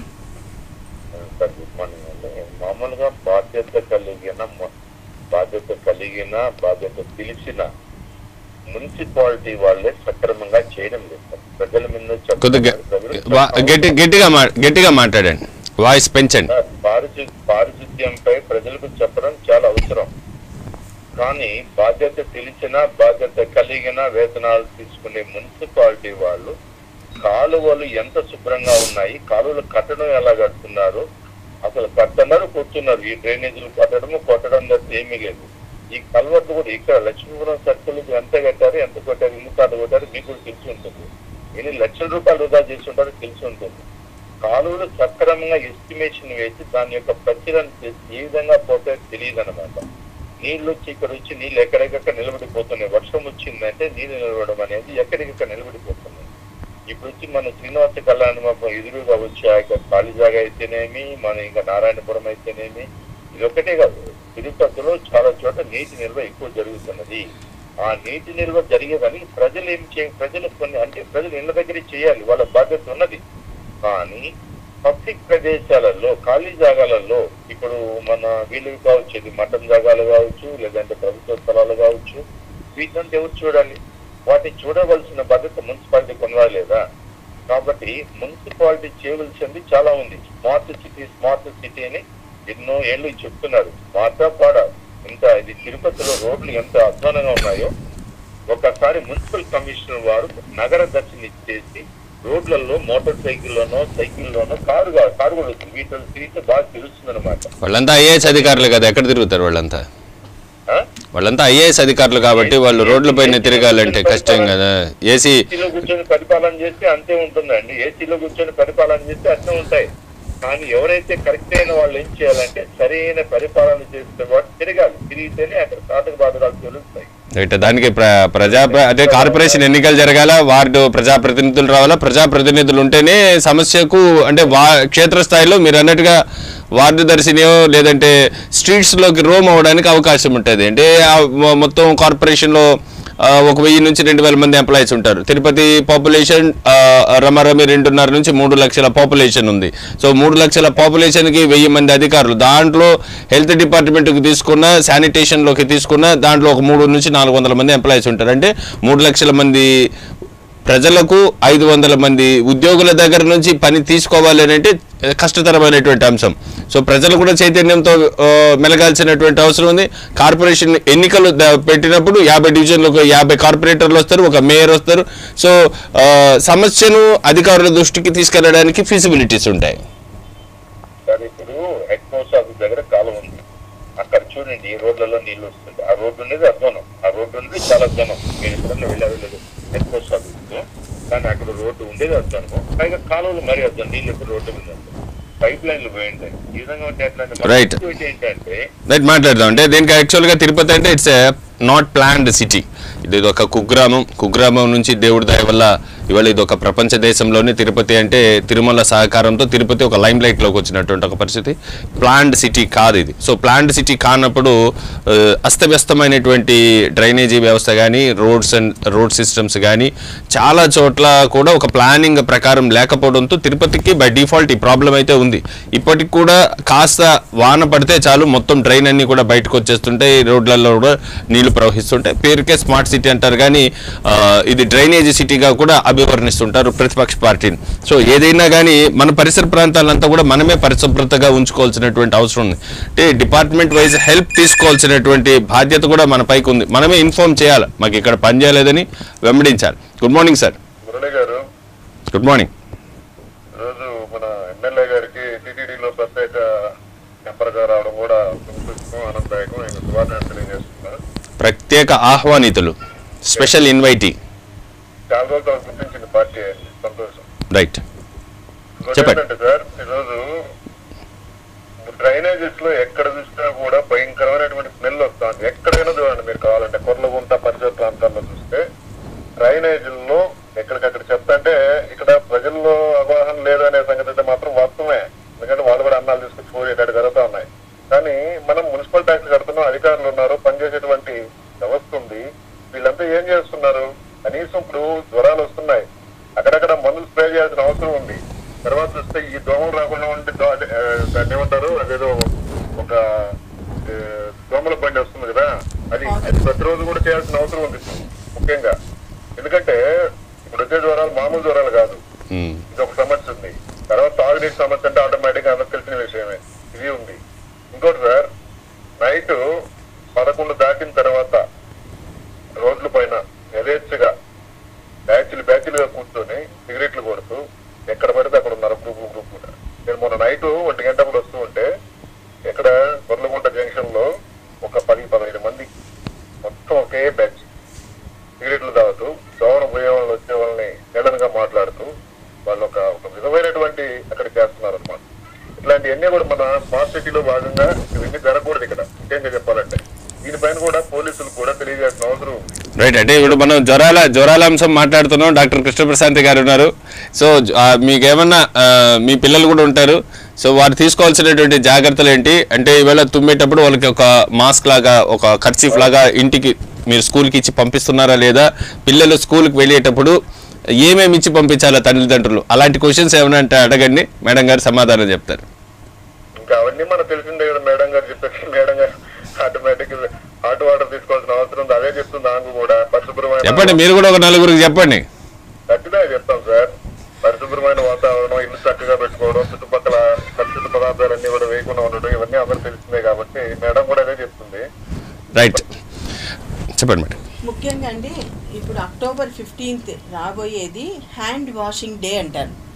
sir good morning అండి మామూలుగా బాధ్యత కలిగిన మ- బాధ్యత కలిగిన బాధ్యత పిలిచిన మున్సిపాలిటీ వాళ్ళే సక్రమంగా చేయడం లేదు సార్. ప్రజల మీద చెప్పడం కొద్దిగా లేదు. ప్రజలు వా- చెప్పడం గట్టి గట్టిగా మా గట్టిగా మాట్లాడండి వాయిస్ పెంచండి సార్, పారిశు పారిశుద్ధ్యంపై ప్రజలకు చెప్పడం చాలా అవసరం కానీ బాధ్యత తెలిసిన బాధ్యత కలిగిన వేతనాలు తీసుకునే మున్సిపాలిటీ వాళ్ళు కాలువలు ఎంత శుభ్రంగా ఉన్నాయి కాలువలు కట్టడం ఎలా కడుతున్నారు అసలు కడుతున్నారు కొడుతున్నారు ఈ డ్రైనేజీలు కట్టడము కొట్టడం తప్ప ఏమీ లేదు ఈ కల్వర్ట్ కూడా ఇక్కడ లక్ష్మీపురం సర్కిల్ ఎంత కట్టారు ఎంత కొట్టారు ఎన్ని సార్లు కొట్టారు మీకు కూడా తెలిసి ఉంటుంది ఎన్ని లక్షల రూపాయలు వృధా చేసి ఉంటారో తెలిసి ఉంటుంది కాలువలు సక్రమంగా ఎస్టిమేషన్ వేసి దాని యొక్క పరిశీలన చేసి ఏ విధంగా పోతాయో తెలియదు అనమాట నీళ్ళు వచ్చి ఇక్కడ వచ్చి నీళ్ళు ఎక్కడికక్కడ నిలబడిపోతున్నాయి వర్షం వచ్చిందంటే నీళ్ళు నిలబడడం అనేది ఎక్కడికక్కడ నిలబడిపోతున్నాయి ఇప్పుడు వచ్చి మన శ్రీనివాస కళ్యాణ మండపం ఎదురుగా వచ్చే ఆ యొక్క ఖాళీ జాగా అయితేనేమి మన ఇంకా నారాయణపురం అయితేనేమి ఇది ఒకటే కాదు తిరుపతిలో చాలా చోట నీటి నిల్వ ఎక్కువ జరుగుతున్నది ఆ నీటి నిల్వ జరిగేదని ప్రజలు ఏం చే ప్రజలు కొన్ని అంటే ప్రజలు ఇళ్ళ దగ్గరే చేయాలి వాళ్ళ బాధ్యత ఉన్నది కానీ పబ్లిక్ ప్రదేశాలలో ఖాళీ జాగాలలో ఇప్పుడు మన వీళ్ళు కావచ్చు ఇది మఠం జాగాలు కావచ్చు లేదంటే ప్రభుత్వ స్థలాలు కావచ్చు వీటిని ఎవరు చూడాలి వాటిని చూడవలసిన బాధ్యత మున్సిపాలిటీ కొనవాలేదా కాబట్టి మున్సిపాలిటీ చేయవలసింది చాలా ఉంది స్మార్ట్ సిటీ స్మార్ట్ సిటీ అని ఎన్నో ఏళ్ళు చెప్తున్నారు స్మార్టా పాడా ఇంత ఇది తిరుపతిలో రోడ్లు ఎంత అధ్వానంగా ఉన్నాయో ఒకసారి మున్సిపల్ కమిషనర్ వారు నగర దర్శనం చేసి రోడ్లలో మోటార్ సైకిల్లోనో సైకిల్లోనో కారు కాదు కారు కూడా వస్తుంది వీటిలో తిరిగితే బాగా తెలుస్తుంది అనమాట వాళ్ళంతా ఐఏఎస్ అధికారులు కదా ఎక్కడ తిరుగుతారు వాళ్ళంతా వాళ్ళంతా ఐఏఎస్ అధికారులు కాబట్టి వాళ్ళు రోడ్లపైన తిరగాలంటే కష్టం కదా ఏసీ ఏసీలో కూర్చొని పరిపాలన చేస్తే అంతే ఉంటుందండి ఏసీలో కూర్చొని పరిపాలన చేస్తే అట్నే ఉంటాయి కానీ ఎవరైతే కరెక్ట్ అయిన వాళ్ళు ఏం చేయాలంటే సరైన పరిపాలన చేస్తే వాడు తిరగాలి తిరిగితేనే అక్కడ సాధక బాధకాలు తెలుస్తాయి రైట్ దానికి ప్ర ప్రజా అంటే కార్పొరేషన్ ఎన్నికలు జరగాల వార్డు ప్రజాప్రతినిధులు రావాలా ప్రజాప్రతినిధులు ఉంటేనే సమస్యకు అంటే వా క్షేత్రస్థాయిలో మీరు అన్నట్టుగా వార్డు దర్శినియో లేదంటే స్ట్రీట్స్లోకి రోమ్ అవ్వడానికి అవకాశం ఉంటుంది అంటే ఆ మొ- మొత్తం కార్పొరేషన్లో ఆ, ఒక వెయ్యి నుంచి రెండు వేల మంది ఎంప్లాయీస్ ఉంటారు తిరుపతి పాపులేషన్ రమరమి రెండున్నర నుంచి మూడు లక్షల పాపులేషన్ ఉంది సో మూడు లక్షల పాపులేషన్కి వెయ్యి మంది అధికారులు దాంట్లో హెల్త్ డిపార్ట్మెంట్కి తీసుకున్న శానిటేషన్లోకి తీసుకున్న దాంట్లో ఒక మూడు నుంచి నాలుగు వందల మంది ఎంప్లాయీస్ ఉంటారు అంటే మూడు లక్షల మంది ప్రజలకు ఐదు వందల మంది ఉద్యోగుల దగ్గర నుంచి పని తీసుకోవాలి అని అంటే కష్టతరమైనటువంటి అంశం సో ప్రజలు కూడా చైతన్యంతో ఆ, మెలగాల్సినటువంటి అవసరం ఉంది కార్పొరేషన్ ఎన్నికలు ద- పెట్టినప్పుడు యాభై డివిజన్లకు యాభై కార్పొరేటర్లు వస్తారు ఒక మేయర్ వస్తారు సో ఆ, సమస్యను అధికారుల దృష్టికి తీసుకెళ్ళడానికి ఫీజిబిలిటీస్ ఉంటాయి కానీ ఇప్పుడు హెడ్ పోస్ట్ ఆఫీస్ దగ్గర కాలం ఉంది అక్కడ చూడండి ఈ రోడ్లలో నీళ్లు వస్తుంది ఆ రోడ్డు ఉండేది అధ్వానం ఆ రోడ్డు ఉండేది చాలా అధ్వానం మీరు ఎప్పుడన్నా వెళ్ళారు లేదు హెడ్ పోస్ట్ ఆఫీస్ కానీ అక్కడ రోడ్డు ఉండేది అధ్వానము పైగా కాలువలు మరీ అధ్వానం నీళ్ళు ఎప్పుడు రోడ్డు మీద పైప్ లైన్లు పోయింటాయి ఈ విధంగా ఉంటే ఎట్లా అంటే మన Right. situation ఏంటంటే రైట్ మాట్లాడదాం అంటే దీనికి యాక్చువల్గా తిరుపతి అంటే ఇట్స్ నాట్ ప్లాన్డ్ సిటీ ఇది ఒక కుగ్రామం కుగ్రామం నుంచి దేవుడి దయ వల్ల ఇవాళ ఇది ఒక ప్రపంచ దేశంలోనే తిరుపతి అంటే తిరుమల సహకారంతో తిరుపతి ఒక లైమ్ లైట్లోకి వచ్చినటువంటి ఒక పరిస్థితి ప్లాన్డ్ సిటీ కాదు ఇది సో ప్లాన్డ్ సిటీ కానప్పుడు ఆ, అస్తవ్యస్తమైనటువంటి డ్రైనేజీ వ్యవస్థ కానీ రోడ్స్ అండ్ రోడ్ సిస్టమ్స్ కానీ చాలా చోట్ల కూడా ఒక ప్లానింగ్ ప్రకారం లేకపోవడంతో తిరుపతికి బై డిఫాల్ట్ ఈ ప్రాబ్లం అయితే ఉంది ఇప్పటికి కూడా కాస్త వాన పడితే చాలు మొత్తం డ్రైన్ అన్ని కూడా బయటకు వచ్చేస్తుంటాయి రోడ్లలో కూడా నీళ్లు ప్రవహిస్తుంటాయి పేరుకే స్మార్ట్ సిటీ అంటారు కానీ ఆ, ఇది డ్రైనేజీ సిటీగా కూడా అభివర్ణిస్తుంటారు ప్రతిపక్ష పార్టీని సో ఏదైనా కానీ మన పరిసర ప్రాంతాలంతా కూడా మనమే పరిశుభ్రతగా ఉంచుకోవాల్సినటువంటి అవసరం ఉంది అంటే డిపార్ట్మెంట్ వైజ్ హెల్ప్ తీసుకోవాల్సినటువంటి బాధ్యత కూడా మన పైకి ఉంది మనమే ఇన్ఫార్మ్ చేయాలి మాకు ఇక్కడ పని చేయలేదని వెంబడించాలి గుడ్ మార్నింగ్ సార్ మురళి గారు గుడ్ మార్నింగ్ ఈరోజు మన ఎమ్మెల్యే గారికి టీటీడీలో ప్రత్యేక నెంబర్గా రావడం కూడా సంతోషం ఆనందదాయకం ఆయన శుభాకాంక్షలు తెలియజేస్తున్నారు ప్రత్యేక ఆహ్వానితులు స్పెషల్ ఇన్వైటీ చాలా రోజులు తర్వాత గుర్తించింది పార్టీ అని సంతోషం రైట్ ఇంకోటి చెప్పండి. ఏంటంటే సార్ ఈరోజు డ్రైనేజెస్ లో ఎక్కడ చూసినా కూడా భయంకరమైనటువంటి స్మెల్ వస్తుంది ఎక్కడైనా చూడండి మీరు కావాలంటే కొర్లగుంట పరిసర ప్రాంతాల్లో చూస్తే డ్రైనేజీల్లో ఎక్కడికక్కడ చెత్త అంటే ఇక్కడ ప్రజల్లో అవగాహన లేదనే సంగతి అయితే మాత్రం వాస్తవమే ఎందుకంటే వాళ్ళు కూడా అన్నాలు తీసుకొచ్చి పోయేటట్టు జరుగుతూ ఉన్నాయి కానీ మనం మున్సిపల్ ట్యాక్స్ కడుతున్నాం అధికారులు ఉన్నారు పనిచేసేటువంటి వ్యవస్థ ఉంది వీళ్ళంతా ఏం చేస్తున్నారు కనీసం ఇప్పుడు జ్వరాలు వస్తున్నాయి అక్కడక్కడ మందులు స్ప్రే చేయాల్సిన అవసరం ఉంది తర్వాత చూస్తే ఈ దోమలు రాకుండా ఉంటే దో- అదే, ఆ, దాన్ని ఏమంటారు అదేదో ఒక ఆ, దోమల బండి వస్తుంది కదా అది అది ప్రతిరోజు కూడా చేయాల్సిన అవసరం ఉంది ఇప్పుడు, ముఖ్యంగా ఎందుకంటే ఇప్పుడు వచ్చే జ్వరాలు మామూలు జ్వరాలు కాదు ఇది ఒక సమస్య ఉంది తర్వాత తాగునీటి సమస్య అంటే ఆటోమేటిక్ గా అందరికి తెలిసిన విషయమే ఇది ఉంది ఇంకోటి సార్ నైట్ పదకొండు దాటిన తర్వాత రోడ్ల పైన యథేచ్ఛగా బ్యాచ్లు బ్యాచ్లుగా కూర్చొని సిగరెట్లు కొడుతూ ఎక్కడ పడితే అక్కడ ఉన్నారు గ్రూప్ గ్రూప్ నేను మొన్న నైట్ ఒంటి గంటప్పుడు వస్తూ ఉంటే ఇక్కడ కొర్లగుంట జంక్షన్ లో ఒక పది పదహైదు మంది మొత్తం ఒకే బ్యాచ్ సిగరెట్లు తాగుతూ దోవన పోయే వాళ్ళు వచ్చే వాళ్ళని హేళనగా మాట్లాడుతూ వాళ్ళు ఒక ఒక విధమైనటువంటి అక్కడ చేస్తున్నారు అనమాట ఇట్లాంటివన్నీ కూడా మన స్మార్ట్ సిటీలో భాగంగా ఇవన్నీ జరగకూడదు ఇక్కడ ముఖ్యంగా చెప్పాలంటే దీనిపైన కూడా పోలీసులు కూడా తెలియజేసిన అవసరం ఉంది రైట్ అంటే ఇప్పుడు మనం జ్వరాల జ్వరాల అంశం మాట్లాడుతున్నాం డాక్టర్ కృష్ణప్రశాంత్ గారు ఉన్నారు సో ఆ, మీకేమన్నా ఆ, మీ పిల్లలు కూడా ఉంటారు సో వారు తీసుకోవాల్సినటువంటి జాగ్రత్తలు ఏంటి అంటే ఈవేళ తుమ్మేటప్పుడు వాళ్ళకి ఒక మాస్క్ లాగా ఒక కర్చీఫ్ లాగా ఇంటికి మీరు స్కూల్కి ఇచ్చి పంపిస్తున్నారా లేదా పిల్లలు స్కూల్కి వెళ్ళేటప్పుడు ఏమేమి ఇచ్చి పంపించాలా తల్లిదండ్రులు అలాంటి క్వశ్చన్స్ ఏమైనా అంటే అడగండి మేడం గారు సమాధానం చెప్తారు ఇంకా అవన్నీ మనకు తెలిసిందే కదా మేడం గారు చెప్పేసి మేడం గారు ఆటోమేటిక్ హాట్ వాటర్ తీసుకోవాల్సిన అవసరం ఉంది అదే చెప్తుంది ఆమె కూడా పరిశుభ్రమైన చెప్పండి మీరు కూడా ఒక నలుగురికి చెప్పండి ఖచ్చితంగా చెప్తాం సార్ పరిశుభ్రమైన వాతావరణం ఇల్లు చక్కగా పెట్టుకోవడం చుట్టుపక్కల కలుషిత పదార్థాలన్నీ కూడా వేయకుండా ఉండడం ఇవన్నీ అందరూ తెలిసిందే కాబట్టి మేడం కూడా అదే చెప్తుంది రైట్ చెప్పండి మేడం ముఖ్యంగా అండి ఇప్పుడు అక్టోబర్ ఫిఫ్టీన్త్ రాబోయేది హ్యాండ్ వాషింగ్ డే అంటారు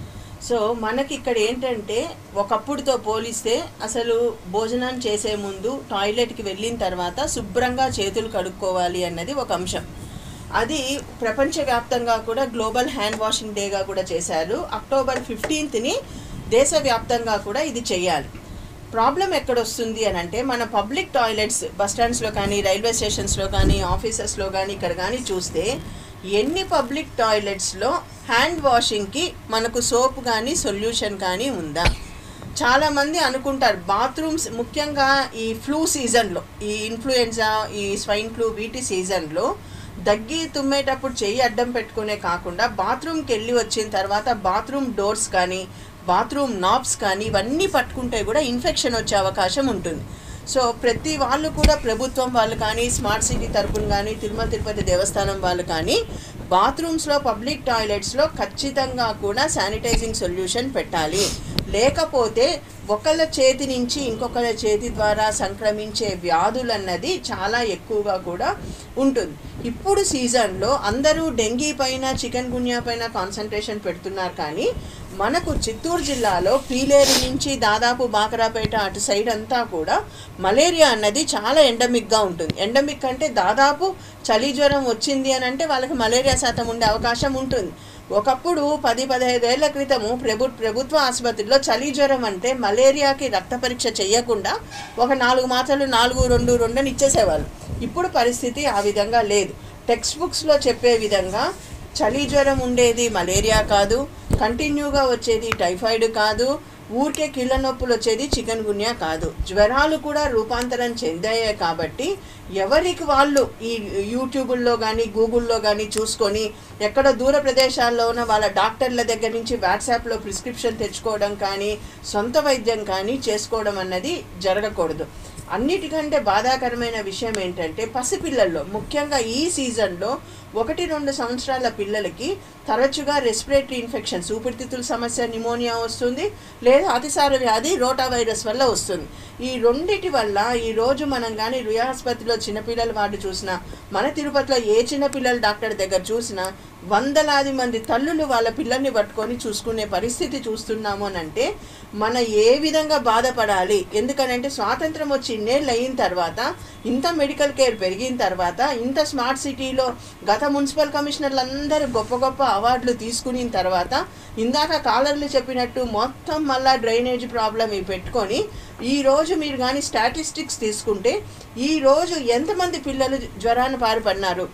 సో మనకి ఇక్కడ ఏంటంటే ఒకప్పుడుతో పోలిస్తే అసలు భోజనం చేసే ముందు టాయిలెట్కి వెళ్ళిన తర్వాత శుభ్రంగా చేతులు కడుక్కోవాలి అన్నది ఒక అంశం అది ప్రపంచవ్యాప్తంగా కూడా గ్లోబల్ హ్యాండ్ వాషింగ్ డేగా కూడా చేశారు అక్టోబర్ ఫిఫ్టీన్త్ని దేశవ్యాప్తంగా కూడా ఇది చేయాలి ప్రాబ్లం ఎక్కడొస్తుంది అని అంటే మన పబ్లిక్ టాయిలెట్స్ బస్ స్టాండ్స్లో కానీ రైల్వే స్టేషన్స్లో కానీ ఆఫీసెస్లో కానీ ఇక్కడ కానీ చూస్తే ఎన్ని పబ్లిక్ టాయిలెట్స్లో హ్యాండ్ వాషింగ్కి మనకు సోప్ కానీ సొల్యూషన్ కానీ ఉందా చాలామంది అనుకుంటారు బాత్రూమ్స్ ముఖ్యంగా ఈ ఫ్లూ సీజన్లో ఈ ఇన్ఫ్లుయెన్జా ఈ స్వైన్ ఫ్లూ వీటి సీజన్లో దగ్గి తుమ్మేటప్పుడు చెయ్యి అడ్డం పెట్టుకునే కాకుండా బాత్రూమ్కి వెళ్ళి వచ్చిన తర్వాత బాత్రూమ్ డోర్స్ కానీ బాత్రూమ్ నాబ్స్ కానీ ఇవన్నీ పట్టుకుంటే కూడా ఇన్ఫెక్షన్ వచ్చే అవకాశం ఉంటుంది సో ప్రతి వాళ్ళు కూడా ప్రభుత్వం వాళ్ళు కానీ స్మార్ట్ సిటీ తరపున కానీ తిరుమల తిరుపతి దేవస్థానం వాళ్ళు కానీ బాత్రూమ్స్లో పబ్లిక్ టాయిలెట్స్లో ఖచ్చితంగా కూడా శానిటైజింగ్ సొల్యూషన్ పెట్టాలి లేకపోతే ఒకళ్ళ చేతి నుంచి ఇంకొకళ్ళ చేతి ద్వారా సంక్రమించే వ్యాధులు అన్నది చాలా ఎక్కువగా కూడా ఉంటుంది ఇప్పుడు సీజన్లో అందరూ డెంగీ పైన చికెన్ గున్యా పైన కాన్సన్ట్రేషన్ పెడుతున్నారు కానీ మనకు చిత్తూరు జిల్లాలో పీలేరు నుంచి దాదాపు బాకరాపేట అటు సైడ్ అంతా కూడా మలేరియా అన్నది చాలా ఎండమిక్గా ఉంటుంది ఎండమిక్ అంటే దాదాపు చలి జ్వరం వచ్చింది అని అంటే వాళ్ళకి మలేరియా శాతం ఉండే అవకాశం ఉంటుంది ఒకప్పుడు పది పదహైదేళ్ల క్రితము ప్రభు ప్రభుత్వ ఆసుపత్రిలో చలి జ్వరం అంటే మలేరియాకి రక్త పరీక్ష చేయకుండా ఒక నాలుగు మాత్రలు నాలుగు రెండు రెండని ఇచ్చేసేవాళ్ళు ఇప్పుడు పరిస్థితి ఆ విధంగా లేదు టెక్స్ట్ బుక్స్లో చెప్పే విధంగా చలి జ్వరం ఉండేది మలేరియా కాదు కంటిన్యూగా వచ్చేది టైఫాయిడ్ కాదు ఊరికే కీళ్ళ నొప్పులు వచ్చేది చికెన్ గున్యా కాదు జ్వరాలు కూడా రూపాంతరం చెందాయే కాబట్టి ఎవరికి వాళ్ళు ఈ యూట్యూబుల్లో కానీ గూగుల్లో కానీ చూసుకొని ఎక్కడ దూర ప్రదేశాల్లో ఉన్న వాళ్ళ డాక్టర్ల దగ్గర నుంచి వాట్సాప్లో ప్రిస్క్రిప్షన్ తెచ్చుకోవడం కానీ సొంత వైద్యం కానీ చేసుకోవడం అన్నది జరగకూడదు అన్నిటికంటే బాధాకరమైన విషయం ఏంటంటే పసిపిల్లల్లో ముఖ్యంగా ఈ సీజన్లో ఒకటి రెండు సంవత్సరాల పిల్లలకి తరచుగా రెస్పిరేటరీ ఇన్ఫెక్షన్స్ ఊపిరితిత్తుల సమస్య నిమోనియా వస్తుంది లేదా అతిసార వ్యాధి రోటా వైరస్ వల్ల వస్తుంది ఈ రెండిటి వల్ల ఈ రోజు మనం కానీ రుయాస్పత్రిలో చిన్నపిల్లల వార్డు చూసినా మన తిరుపతిలో ఏ చిన్నపిల్లల డాక్టర్ దగ్గర చూసినా వందలాది మంది తల్లులు వాళ్ళ పిల్లల్ని పట్టుకొని చూసుకునే పరిస్థితి చూస్తున్నాము అని అంటే మన ఏ విధంగా బాధపడాలి ఎందుకనంటే స్వాతంత్రం వచ్చి ఇన్నేళ్ళు అయిన తర్వాత ఇంత మెడికల్ కేర్ పెరిగిన తర్వాత ఇంత స్మార్ట్ సిటీలో గత మున్సిపల్ కమిషనర్లు అందరూ గొప్ప గొప్ప అవార్డులు తీసుకున్న తర్వాత ఇందాక కాలర్లు చెప్పినట్టు మొత్తం మళ్ళా డ్రైనేజ్ ప్రాబ్లం ఇవి పెట్టుకొని ఈ రోజు మీరు కానీ స్టాటిస్టిక్స్ తీసుకుంటే ఈ రోజు ఎంతమంది పిల్లలు జ్వరాన్ని పారుపడినారు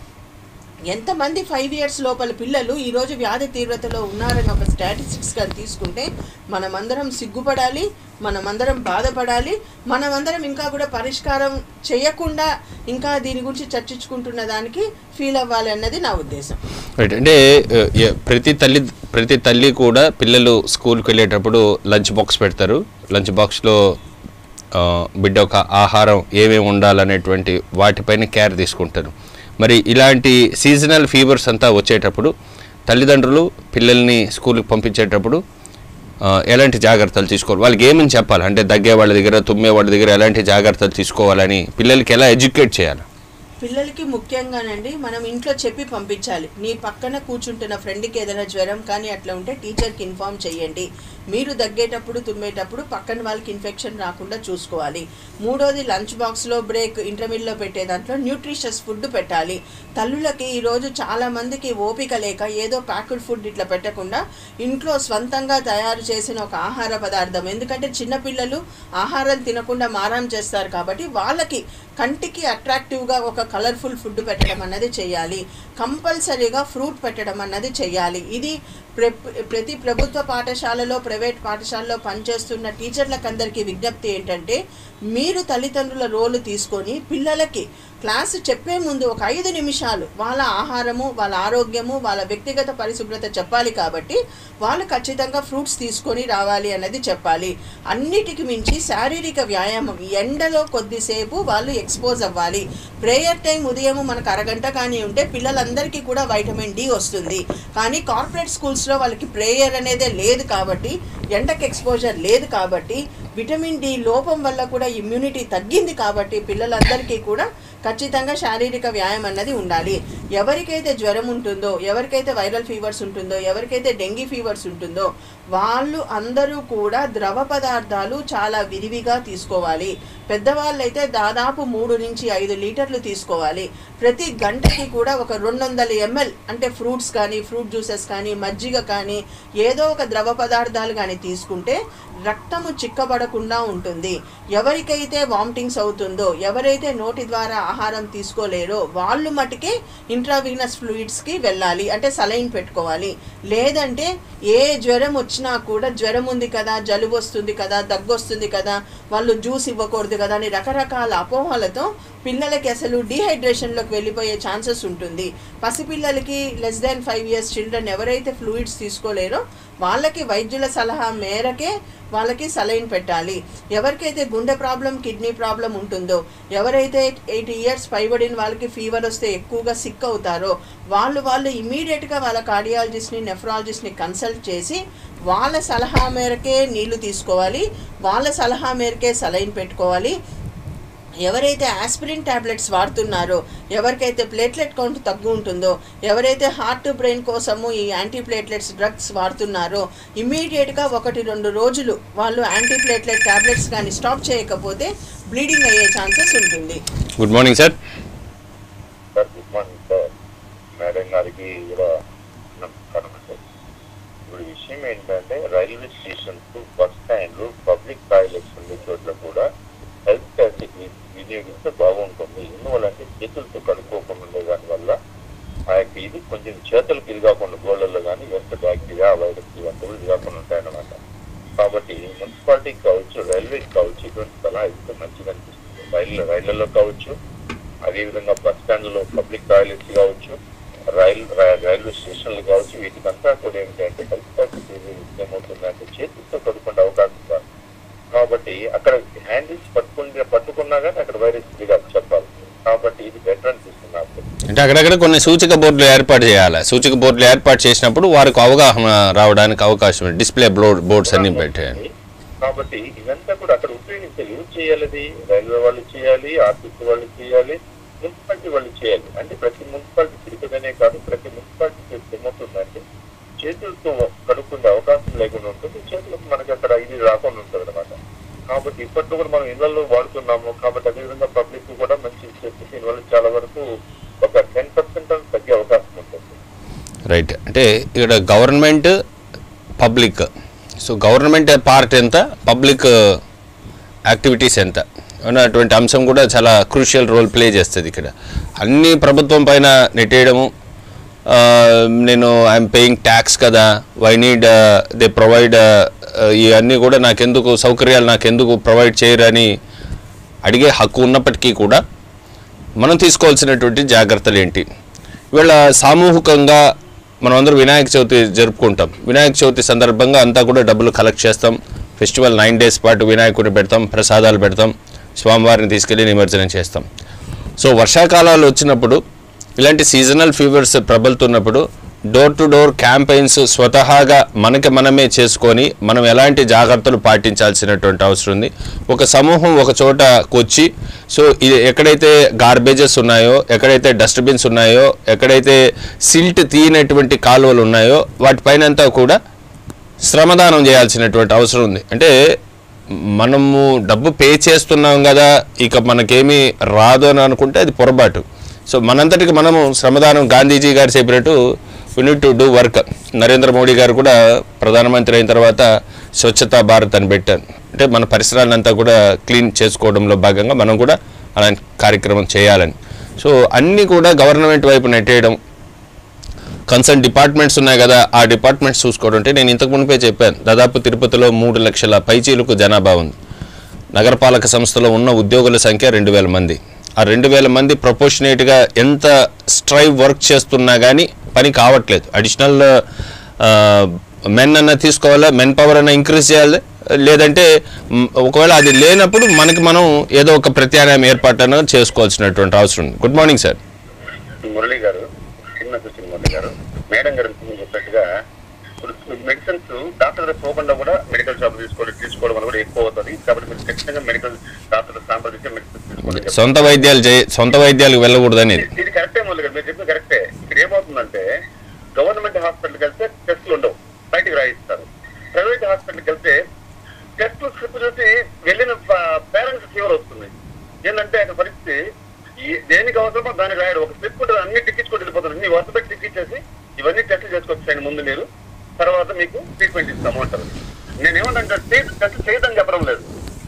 ఎంతమంది ఫైవ్ ఇయర్స్ లోపల పిల్లలు ఈరోజు వ్యాధి తీవ్రతలో ఉన్నారని ఒక స్టాటిస్టిక్స్ కానీ తీసుకుంటే మనమందరం సిగ్గుపడాలి మనమందరం బాధపడాలి మనమందరం ఇంకా కూడా పరిష్కారం చేయకుండా ఇంకా దీని గురించి చర్చించుకుంటున్న దానికి ఫీల్ అవ్వాలి అన్నది నా ఉద్దేశం రైట్ అంటే ఆ, ఏ- ప్రతి తల్లి ప్రతి తల్లి కూడా పిల్లలు స్కూల్కి వెళ్ళేటప్పుడు లంచ్ బాక్స్ పెడతారు లంచ్ బాక్స్లో ఆ, బిడ్డ ఒక ఆహారం ఏమేమి ఉండాలనేటువంటి వాటిపైన కేర్ తీసుకుంటారు మరి ఇలాంటి సీజనల్ ఫీవర్స్ అంతా వచ్చేటప్పుడు తల్లిదండ్రులు పిల్లల్ని స్కూల్కి పంపించేటప్పుడు ఆ, ఎలాంటి జాగ్రత్తలు తీసుకోవాలి వాళ్ళకి ఏమని చెప్పాలి అంటే దగ్గే వాళ్ళ దగ్గర తుమ్మే వాళ్ళ దగ్గర ఎలాంటి జాగ్రత్తలు తీసుకోవాలని పిల్లలకి ఎలా ఎడ్యుకేట్ చేయాలి పిల్లలకి ముఖ్యంగానండి మనం ఇంట్లో చెప్పి పంపించాలి నీ పక్కన కూర్చుంటున్న ఫ్రెండ్కి ఏదైనా జ్వరం కానీ అట్లా ఉంటే టీచర్కి ఇన్ఫామ్ చేయండి మీరు దగ్గేటప్పుడు తుమ్మేటప్పుడు పక్కన వాళ్ళకి ఇన్ఫెక్షన్ రాకుండా చూసుకోవాలి మూడోది లంచ్ బాక్స్లో బ్రేక్ ఇంటర్మీడియట్లో పెట్టే దాంట్లో న్యూట్రిషియస్ ఫుడ్ పెట్టాలి తల్లులకి ఈరోజు చాలా మందికి ఓపిక లేక ఏదో ప్యాకెడ్ ఫుడ్ ఇట్లా పెట్టకుండా ఇంట్లో స్వంతంగా తయారు చేసిన ఒక ఆహార పదార్థం ఎందుకంటే చిన్నపిల్లలు ఆహారం తినకుండా మారం చేస్తారు కాబట్టి వాళ్ళకి కంటికి అట్రాక్టివ్గా ఒక కలర్ఫుల్ ఫుడ్ పెట్టడం అన్నది చేయాలి కంపల్సరీగా ఫ్రూట్ పెట్టడం అన్నది చేయాలి ఇది ప్ర- ప్రతి ప్రభుత్వ పాఠశాలలో ప్రైవేట్ పాఠశాలలో పనిచేస్తున్న టీచర్లకు అందరికీ విజ్ఞప్తి ఏంటంటే మీరు తల్లిదండ్రుల రోలు తీసుకొని పిల్లలకి క్లాసు చెప్పే ముందు ఒక ఐదు నిమిషాలు వాళ్ళ ఆహారము వాళ్ళ ఆరోగ్యము వాళ్ళ వ్యక్తిగత పరిశుభ్రత చెప్పాలి కాబట్టి వాళ్ళు ఖచ్చితంగా ఫ్రూట్స్ తీసుకొని రావాలి అన్నది చెప్పాలి అన్నిటికి మించి శారీరక వ్యాయామం ఎండలో కొద్దిసేపు వాళ్ళు ఎక్స్పోజ్ అవ్వాలి ప్రేయర్ టైం ఉదయం మనకు అరగంట కానీ ఉంటే పిల్లలందరికీ కూడా వైటమిన్ డి వస్తుంది కానీ కార్పొరేట్ స్కూల్స్లో వాళ్ళకి ప్రేయర్ అనేదే లేదు కాబట్టి ఎండకి ఎక్స్పోజర్ లేదు కాబట్టి విటమిన్ డి లోపం వల్ల కూడా ఇమ్యూనిటీ తగ్గింది కాబట్టి పిల్లలందరికీ కూడా ఖచ్చితంగా శారీరక వ్యాయామం అన్నది ఉండాలి ఎవరికైతే జ్వరం ఉంటుందో ఎవరికైతే వైరల్ ఫీవర్స్ ఉంటుందో ఎవరికైతే డెంగీ ఫీవర్స్ ఉంటుందో వాళ్ళు అందరూ కూడా ద్రవ పదార్థాలు చాలా విరివిగా తీసుకోవాలి పెద్దవాళ్ళైతే దాదాపు మూడు నుంచి ఐదు లీటర్లు తీసుకోవాలి ప్రతి గంటకి కూడా ఒక రెండు వందల ఎంఎల్ అంటే ఫ్రూట్స్ కానీ ఫ్రూట్ జ్యూసెస్ కానీ మజ్జిగ కానీ ఏదో ఒక ద్రవ పదార్థాలు కానీ తీసుకుంటే రక్తము చిక్కబడకుండా ఉంటుంది ఎవరికైతే వామిటింగ్స్ అవుతుందో ఎవరైతే నోటి ద్వారా ఆహారం తీసుకోలేరో వాళ్ళు మటుకే ఇంట్రావీనస్ ఫ్లూయిడ్స్కి వెళ్ళాలి అంటే సలైన్ పెట్టుకోవాలి లేదంటే ఏ జ్వరం వచ్చినా కూడా జ్వరం ఉంది కదా జలుబు వస్తుంది కదా దగ్గు వస్తుంది కదా వాళ్ళు జ్యూస్ ఇవ్వకూడదు కదా అని రకరకాల అపోహలతో పిల్లలకి అసలు డీహైడ్రేషన్లోకి వెళ్ళిపోయే ఛాన్సెస్ ఉంటుంది పసిపిల్లలకి less than five years children ఎవరైతే ఫ్లూయిడ్స్ తీసుకోలేరో వాళ్ళకి వైద్యుల సలహా మేరకే వాళ్ళకి సలైన్ పెట్టాలి ఎవరికైతే గుండె ప్రాబ్లం కిడ్నీ ప్రాబ్లం ఉంటుందో ఎవరైతే ఎయిటీ ఇయర్స్ పైబడిన వాళ్ళకి ఫీవర్ వస్తే ఎక్కువగా సిక్ అవుతారో వాళ్ళు వాళ్ళు ఇమీడియట్గా వాళ్ళ కార్డియాలజిస్ట్ని నెఫ్రాలజిస్ట్ని కన్సల్ట్ చేసి వాళ్ళ సలహా మేరకే నీళ్లు తీసుకోవాలి వాళ్ళ సలహా మేరకే సలైన్ పెట్టుకోవాలి ఎవరైతే ఆస్పిరిన్ టాబ్లెట్స్ వాడుతున్నారో ఎవరికైతే ప్లేట్లెట్ కౌంట్ తగ్గు ఉంటుందో ఎవరైతే హార్ట్ బ్రెయిన్ కోసము ఈ యాంటీ ప్లేట్లెట్స్ డ్రగ్స్ వాడుతున్నారో ఇమీడియట్గా ఒకటి రెండు రోజులు వాళ్ళు యాంటీ ప్లేట్లెట్ టాబ్లెట్స్ కానీ స్టాప్ చేయకపోతే బ్లీడింగ్ అయ్యే ఛాన్సెస్ ఉంటుంది good morning sir sir good morning sir madam గారికి కూడా నమస్కారం సార్ ఇప్పుడు విషయం ఏంటంటే రైల్వే స్టేషన్స్ బస్ స్టాండ్లు పబ్లిక్ టాయిలెట్స్ ఉండే చోట్ల కూడా హెల్త్ ప్లాస్టిక్ వినియోగిస్తే బాగుంటుంది ఎందువల్లంటే చేతులతో కడుక్కోకుండా ఉండే దాని వల్ల ఆ యొక్క ఇది కొంచెం చేతులకు ఇది కాకుండా గోళ్ళల్లో కానీ ఎంత బ్యాక్టీరియా వైరస్ ఇవంతా ఇది కాకుండా ఉంటాయన్నమాట కాబట్టి మున్సిపాలిటీకి కావచ్చు రైల్వేకి కావచ్చు ఇటువంటి సలహా ఇస్తే మంచిగా అనిపిస్తుంది రైలు రైళ్లలో కావచ్చు అదేవిధంగా బస్ స్టాండ్లలో పబ్లిక్ టాయిలెట్స్ కావచ్చు రైల్ రైల్- రైల్వే స్టేషన్లు కావచ్చు వీటికంతా కూడా ఏంటంటే హెల్త్ ప్యాకెట్ ఏమవుతుందంటే చేతులతో కడుక్కునే అవకాశం కాదు కాబట్టి అక్కడ హ్యాండిల్స్ పట్టుకుంటే పట్టుకున్నా కానీ అక్కడ వైరస్ ఇది కాదు చెప్పాలి కాబట్టి ఇది బెటర్ అనిపిస్తుంది నాకు అంటే అక్కడక్కడ కొన్ని సూచిక బోర్డులు ఏర్పాటు చేయాలి సూచిక బోర్డులు ఏర్పాటు చేసినప్పుడు వారికి అవగాహన రావడానికి అవకాశం ఉంది డిస్ప్లే బోర్డ్ బోర్డ్స్ అన్ని పెట్టాయి కాబట్టి ఇదంతా కూడా అక్కడ ఉపయోగించాలి ఎవరు చేయాలి అది రైల్వే వాళ్ళు చేయాలి ఆర్టీసీ వాళ్ళు చేయాలి మున్సిపాలిటీ వాళ్ళు చేయాలి అంటే ప్రతి మున్సిపాలిటీ తిరుపతినే కాదు ప్రతి మున్సిపాలిటీ చేస్తే ఏమవుతుందంటే చేతులతో కడుక్కునే అవకాశం లేకుండా ఉంటుంది చేతులకు మనకి అక్కడ ఇది రాకుండా ఉంటుంది అనమాట కాబట్టి ఇప్పట్లో కూడా మనం ఇళ్లలో వాడుతున్నాము కాబట్టి అదేవిధంగా పబ్లిక్ కూడా మంచి చెప్పి దీనివల్ల చాలా వరకు ఒక టెన్ పర్సెంట్ తగ్గే అవకాశం ఉంటుంది రైట్ అంటే ఇక్కడ government public so government part ఎంత పబ్లిక్ యాక్టివిటీస్ ఎంత అన్నటువంటి అంశం కూడా చాలా క్రూషియల్ రోల్ ప్లే చేస్తుంది ఇక్కడ అన్ని ప్రభుత్వం పైన నెట్టేయడము ఆ, నేను ఐఎమ్ పేయింగ్ ట్యాక్స్ కదా వై నీడ్ దే ప్రొవైడ్ ఇవన్నీ కూడా నాకెందుకు సౌకర్యాలు నాకెందుకు ప్రొవైడ్ చేయరని అడిగే హక్కు ఉన్నప్పటికీ కూడా మనం తీసుకోవాల్సినటువంటి జాగ్రత్తలు ఏంటి ఇవాళ సామూహికంగా మనం అందరూ వినాయక చవితి జరుపుకుంటాం వినాయక చవితి సందర్భంగా అంతా కూడా డబ్బులు కలెక్ట్ చేస్తాం ఫెస్టివల్ నైన్ డేస్ పాటు వినాయకుడిని పెడతాం ప్రసాదాలు పెడతాం స్వామివారిని తీసుకెళ్ళి నిమజ్జనం చేస్తాం సో వర్షాకాలాలు వచ్చినప్పుడు ఇలాంటి సీజనల్ ఫీవర్స్ ప్రబలుతున్నప్పుడు డోర్ టు డోర్ క్యాంపెయిన్స్ స్వతహాగా మనకి మనమే చేసుకొని మనం ఎలాంటి జాగ్రత్తలు పాటించాల్సినటువంటి అవసరం ఉంది ఒక సమూహం ఒక చోట వచ్చి సో ఇది ఎక్కడైతే గార్బేజెస్ ఉన్నాయో ఎక్కడైతే డస్ట్బిన్స్ ఉన్నాయో ఎక్కడైతే సిల్ట్ తీయనటువంటి కాలువలు ఉన్నాయో వాటిపైనంతా కూడా శ్రమదానం చేయాల్సినటువంటి అవసరం ఉంది అంటే మనము డబ్బు పే చేస్తున్నాం కదా ఇక మనకేమీ రాదు అని అనుకుంటే అది పొరపాటు సో మనంతటికి మనము శ్రమదానం గాంధీజీ గారు చెప్పినట్టు we need to do work Narendra Modi గారు కూడా ప్రధానమంత్రి అయిన తర్వాత స్వచ్ఛతా భారత్ అని పెట్టారు అంటే మన పరిసరాలంతా కూడా క్లీన్ చేసుకోవడంలో భాగంగా మనం కూడా అలాంటి కార్యక్రమం చేయాలని సో అన్నీ కూడా గవర్నమెంట్ వైపు నెట్టేయడం కన్సర్న్ డిపార్ట్మెంట్స్ ఉన్నాయి కదా ఆ డిపార్ట్మెంట్స్ చూసుకోవడం అంటే నేను ఇంతకు మునిపే చెప్పాను దాదాపు తిరుపతిలో మూడు లక్షల పైచీలకు జనాభా ఉంది నగరపాలక సంస్థలో ఉన్న ఉద్యోగుల సంఖ్య రెండు వేల మంది ఆ రెండు వేల మంది ప్రపోర్షనేట్గా ఎంత స్ట్రైవ్ వర్క్ చేస్తున్నా కానీ పని కావట్లేదు అడిషనల్ మెన్ అన్న తీసుకోవాలా మెన్ పవర్ అన్న ఇంక్రీజ్ చేయాలి లేదంటే మ్, ఒకవేళ అది లేనప్పుడు మనకి మనం ఏదో ఒక ప్రత్యామ్నాయం ఏర్పాటు అన్న చేసుకోవాల్సినటువంటి అవసరం ఉంది గుడ్ మార్నింగ్ సార్ మురళి గారు చిన్న క్వశ్చన్ మురళి గారు మేడం గారు ఇంతకు ముందు చెప్పినట్టుగా ఇప్పుడు మెడిసిన్స్ డాక్టర్ దగ్గర పోకుండా కూడా మెడికల్ ఖచ్చితంగా మెడికల్ డాక్టర్ సంప్రదించి మెడిసిన్ తీసుకోండి సొంత వైద్యాలు చే సొంత వైద్యాలకు వెళ్ళకూడదు అనేది ఇది- ఇది కరెక్టే మొదలు మీరు చెప్పింది కరెక్టే ఇక్కడ ఏమవుతుందంటే గవర్నమెంట్ హాస్పిటల్కి వెళ్తే టెస్టులు ఉండవు బయటికి రాయిస్తారు ప్రైవేట్ హాస్పిటల్కి వెళ్తే టెస్టులు స్లిప్ చూసి వెళ్ళిన పేరెంట్స్ ఫీవర్ వస్తుంది ఏంటంటే అక్కడ పరిస్థితి ఈ దేనికి అవసరమో దానికి రాయడు ఒక స్లిప్ ఉంటుంది అన్ని టిక్కించుకొని వెళ్ళిపోతారు ఇన్ని వరుస పెట్టి టిక్కిచ్చేసి ఇవన్నీ టెస్టులు చేసుకొచ్చాయండి ముందు మీరు తర్వాత మీకు ట్రీట్మెంట్ ఇస్తాము అంటారు నేనేమంటే టెస్ట్ చేయదని చెప్పడం లేదు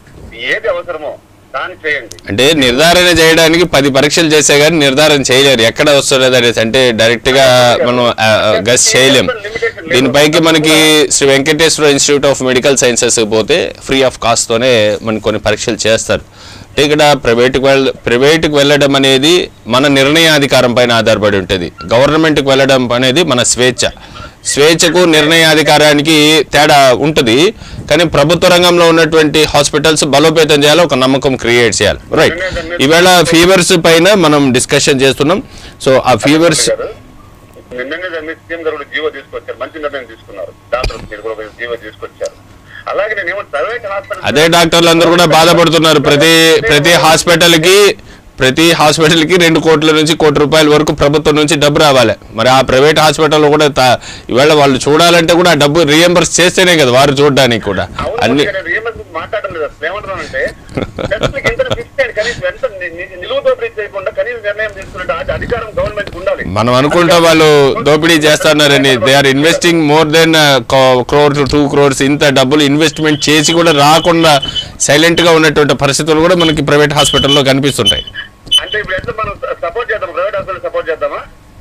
ఏది అవసరమో దాన్ని చేయండి అంటే నిర్ధారణ చేయడానికి పది పరీక్షలు చేసే కానీ నిర్ధారణ చేయలేరు ఎక్కడ వస్తలేదు అనేసి అంటే డైరెక్ట్ గా మనం గస్ చేయలేం దీనిపైకి మనకి Shri Venkateswara Institute of Medical Sciences పోతే ఫ్రీ ఆఫ్ కాస్ట్ తోనే మనకి కొన్ని పరీక్షలు చేస్తారు అంటే ఇక్కడ ప్రైవేట్కి వెళ్ళ ప్రైవేట్కి వెళ్ళడం అనేది మన నిర్ణయాధికారం పైన ఆధారపడి ఉంటుంది గవర్నమెంట్కి వెళ్ళడం అనేది మన స్వేచ్ఛ స్వేచ్ఛకు నిర్ణయాధికారానికి తేడా ఉంటుంది కానీ ప్రభుత్వ రంగంలో ఉన్నటువంటి హాస్పిటల్స్ బలోపేతం చేయాలి ఒక నమ్మకం క్రియేట్ చేయాలి రైట్ ఈవేళ ఫీవర్స్ పైన మనం డిస్కషన్ చేస్తున్నాం సో ఆ ఫీవర్స్ గారు, నిన్ననే మీ సీఎం గారు కూడా జీవో తీసుకొచ్చారు మంచి నిర్ణయం తీసుకున్నారు డాక్టర్స్ మీరు కూడా ఒక జీవో తీసుకొచ్చారు అలాగే నేను ఏమో ప్రైవేట్ హాస్పిటల్ అదే డాక్టర్లు అందరూ కూడా బాధపడుతున్నారు ప్రతి ప్రతి హాస్పిటల్కి ప్రతి హాస్పిటల్కి రెండు కోట్ల నుంచి కోటి రూపాయల వరకు ప్రభుత్వం నుంచి డబ్బు రావాలి మరి ఆ ప్రైవేట్ హాస్పిటల్లో కూడా తా- ఈవేళ వాళ్ళు చూడాలంటే కూడా ఆ డబ్బు రీఎంబర్స్ చేస్తేనే కదా వారు చూడడానికి కూడా అన్ని అవును రీఎంబర్స్ మాట్లాడడం లేదు అసలు ఏమంటున్నానంటే టెస్ట్లకి ఎంత ఫిక్స్ చేయండి కనీసం ఎంత ని- ని- నిలువు దోపిడీ చేయకుండా కనీస నిర్ణయం తీసుకునే ఆ- అధికారం గవర్నమెంట్ ఉండాలి మనం అనుకుంటా వాళ్ళు దోపిడీ చేస్తున్నారని they are investing more than crores two crores ఇంత డబ్బులు ఇన్వెస్ట్మెంట్ చేసి కూడా రాకుండా సైలెంట్ గా ఉన్నటువంటి పరిస్థితులు కూడా మనకి ప్రైవేట్ హాస్పిటల్లో కనిపిస్తుంటాయి అంటే ఇప్పుడు ఎట్లా మనం సపోర్ట్ చేద్దాం ప్రైవేట్ హాస్పిటల్ సపోర్ట్ చేద్దామా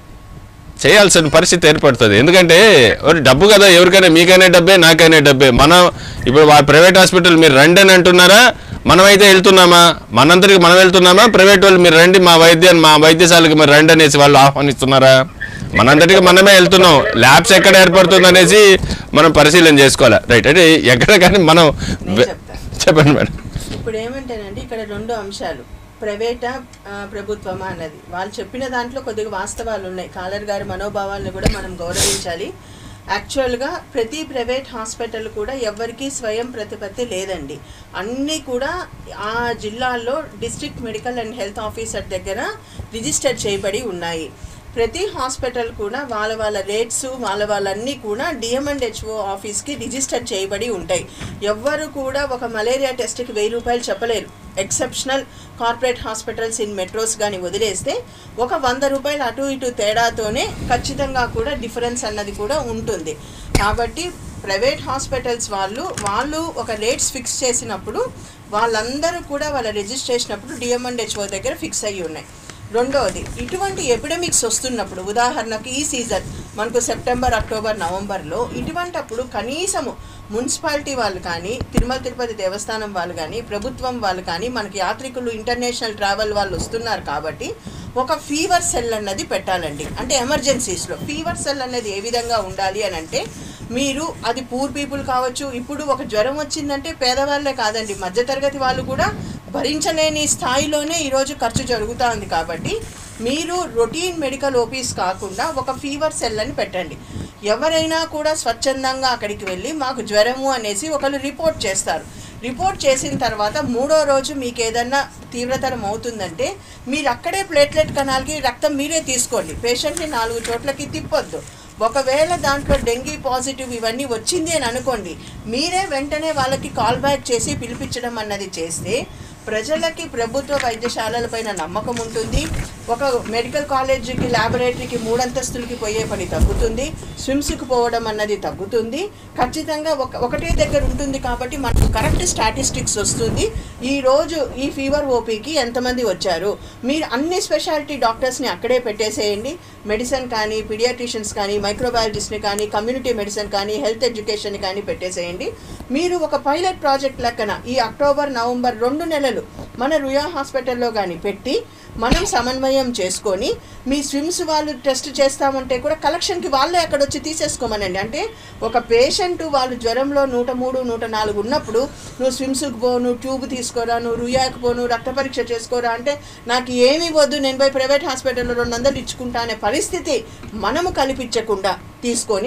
చేయాల్సిన పరిస్థితి ఏర్పడుతుంది ఎందుకంటే ఎవరు డబ్బు కదా ఎవరికైనా మీకైనా డబ్బే నాకైనా డబ్బే మనం ఇప్పుడు వా ప్రైవేట్ హాస్పిటల్ మీరు రండి అని అంటున్నారా మనమైతే వెళ్తున్నామా మనందరికి మనం వెళ్తున్నామా ప్రైవేట్ వాళ్ళు మీరు రండి మా వైద్యాన్ని మా వైద్యశాలకు మీరు రండి అనేసి వాళ్ళు ఆహ్వానిస్తున్నారా మనందరికి మనమే వెళ్తున్నాం ల్యాబ్స్ ఎక్కడ ఏర్పడుతుంది అనేసి మనం పరిశీలన చేసుకోవాలి రైట్ అంటే ఎక్కడ కానీ మనం నేను చెప్తాను చెప్పండి మేడం ఇప్పుడు ఏమంటేనండి ఇక్కడ రెండు అంశాలు ప్రైవేటా ఆ, ప్రభుత్వమా అన్నది వాళ్ళు చెప్పిన దాంట్లో కొద్దిగా వాస్తవాలు ఉన్నాయి కాలర్ గారి మనోభావాలను కూడా మనం గౌరవించాలి యాక్చువల్గా ప్రతి ప్రైవేట్ హాస్పిటల్ కూడా ఎవరికీ స్వయం ప్రతిపత్తి లేదండి అన్నీ కూడా ఆ జిల్లాల్లో district medical and health officer దగ్గర రిజిస్టర్ చేయబడి ఉన్నాయి ప్రతి హాస్పిటల్ కూడా వాళ్ళ వాళ్ళ రేట్స్ వాళ్ళ వాళ్ళన్నీ కూడా డిఎంఎండ్హెచ్ఓ ఆఫీస్కి రిజిస్టర్ చేయబడి ఉంటాయి ఎవ్వరు కూడా ఒక మలేరియా టెస్ట్కి వెయ్యి రూపాయలు చెప్పలేరు exceptional corporate hospitals in metros కానీ వదిలేస్తే ఒక వంద రూపాయలు అటు ఇటు తేడాతోనే ఖచ్చితంగా కూడా డిఫరెన్స్ అన్నది కూడా ఉంటుంది కాబట్టి ప్రైవేట్ హాస్పిటల్స్ వాళ్ళు వాళ్ళు ఒక రేట్స్ ఫిక్స్ చేసినప్పుడు వాళ్ళందరూ కూడా వాళ్ళ రిజిస్ట్రేషన్ అప్పుడు డిఎంఎండ్హెచ్ఓ దగ్గర ఫిక్స్ అయ్యి ఉన్నాయి రెండవది ఇటువంటి ఎపిడమిక్స్ వస్తున్నప్పుడు ఉదాహరణకు ఈ సీజన్ మనకు సెప్టెంబర్ అక్టోబర్ నవంబర్లో ఇటువంటప్పుడు కనీసము మున్సిపాలిటీ వాళ్ళు కానీ తిరుమల తిరుపతి దేవస్థానం వాళ్ళు కానీ ప్రభుత్వం వాళ్ళు కానీ మనకి యాత్రికులు ఇంటర్నేషనల్ ట్రావెల్ వాళ్ళు వస్తున్నారు కాబట్టి ఒక ఫీవర్ సెల్ అన్నది పెట్టాలండి అంటే ఎమర్జెన్సీస్లో ఫీవర్ సెల్ అనేది ఏ విధంగా ఉండాలి అని అంటే మీరు అది పూర్ పీపుల్ కావచ్చు ఇప్పుడు ఒక జ్వరం వచ్చిందంటే పేదవాళ్ళే కాదండి మధ్యతరగతి వాళ్ళు కూడా భరించలేని స్థాయిలోనే ఈరోజు ఖర్చు జరుగుతూ ఉంది కాబట్టి మీరు రొటీన్ మెడికల్ ఓపీస్ కాకుండా ఒక ఫీవర్ సెల్ అని పెట్టండి ఎవరైనా కూడా స్వచ్ఛందంగా అక్కడికి వెళ్ళి మాకు జ్వరము అనేసి ఒకరు రిపోర్ట్ చేస్తారు రిపోర్ట్ చేసిన తర్వాత మూడో రోజు మీకు ఏదన్నా తీవ్రతరం అవుతుందంటే మీరు అక్కడే ప్లేట్లెట్ కణాలకి రక్తం మీరే తీసుకోండి పేషెంట్ని నాలుగు చోట్లకి తిప్పొద్దు ఒకవేళ దాంట్లో డెంగీ పాజిటివ్ ఇవన్నీ వచ్చింది అని అనుకోండి మీరే వెంటనే వాళ్ళకి కాల్ బ్యాక్ చేసి పిలిపించడం అన్నది చేస్తే ప్రజలకి ప్రభుత్వ వైద్యశాలలపైన నమ్మకం ఉంటుంది ఒక మెడికల్ కాలేజీకి ల్యాబొరేటరీకి మూడంతస్తులకి పోయే పని తగ్గుతుంది స్విమ్స్కి పోవడం అన్నది తగ్గుతుంది ఖచ్చితంగా ఒక ఒకటే దగ్గర ఉంటుంది కాబట్టి మనకు కరెక్ట్ స్టాటిస్టిక్స్ వస్తుంది ఈ రోజు ఈ ఫీవర్ ఓపీకి ఎంతమంది వచ్చారు మీరు అన్ని స్పెషాలిటీ డాక్టర్స్ని అక్కడే పెట్టేసేయండి మెడిసిన్ కానీ పీడియాట్రిషియన్స్ కానీ మైక్రోబయాలజిస్ట్ని కానీ కమ్యూనిటీ మెడిసిన్ కానీ హెల్త్ ఎడ్యుకేషన్ కానీ పెట్టేసేయండి మీరు ఒక పైలట్ ప్రాజెక్ట్ లెక్కన ఈ అక్టోబర్ నవంబర్ రెండు నెలలు మన రుయా హాస్పిటల్లో కానీ పెట్టి మనం సమన్వయం చేసుకొని మీ స్విమ్స్ వాళ్ళు టెస్ట్ చేస్తామంటే కూడా కలెక్షన్కి వాళ్ళే అక్కడ వచ్చి తీసేసుకోమనండి అంటే ఒక పేషెంట్ వాళ్ళు జ్వరంలో నూట మూడు నూట నాలుగు ఉన్నప్పుడు నువ్వు స్విమ్స్కి పో నువ్వు ట్యూబ్ తీసుకోరా నువ్వు రుయాకి పో నువ్వు రక్త పరీక్ష చేసుకోరా అంటే నాకు ఏమీ వద్దు నేను పోయి ప్రైవేట్ హాస్పిటల్లో రెండు వందలు ఇచ్చుకుంటా అనే పరిస్థితి మనము కల్పించకుండా తీసుకొని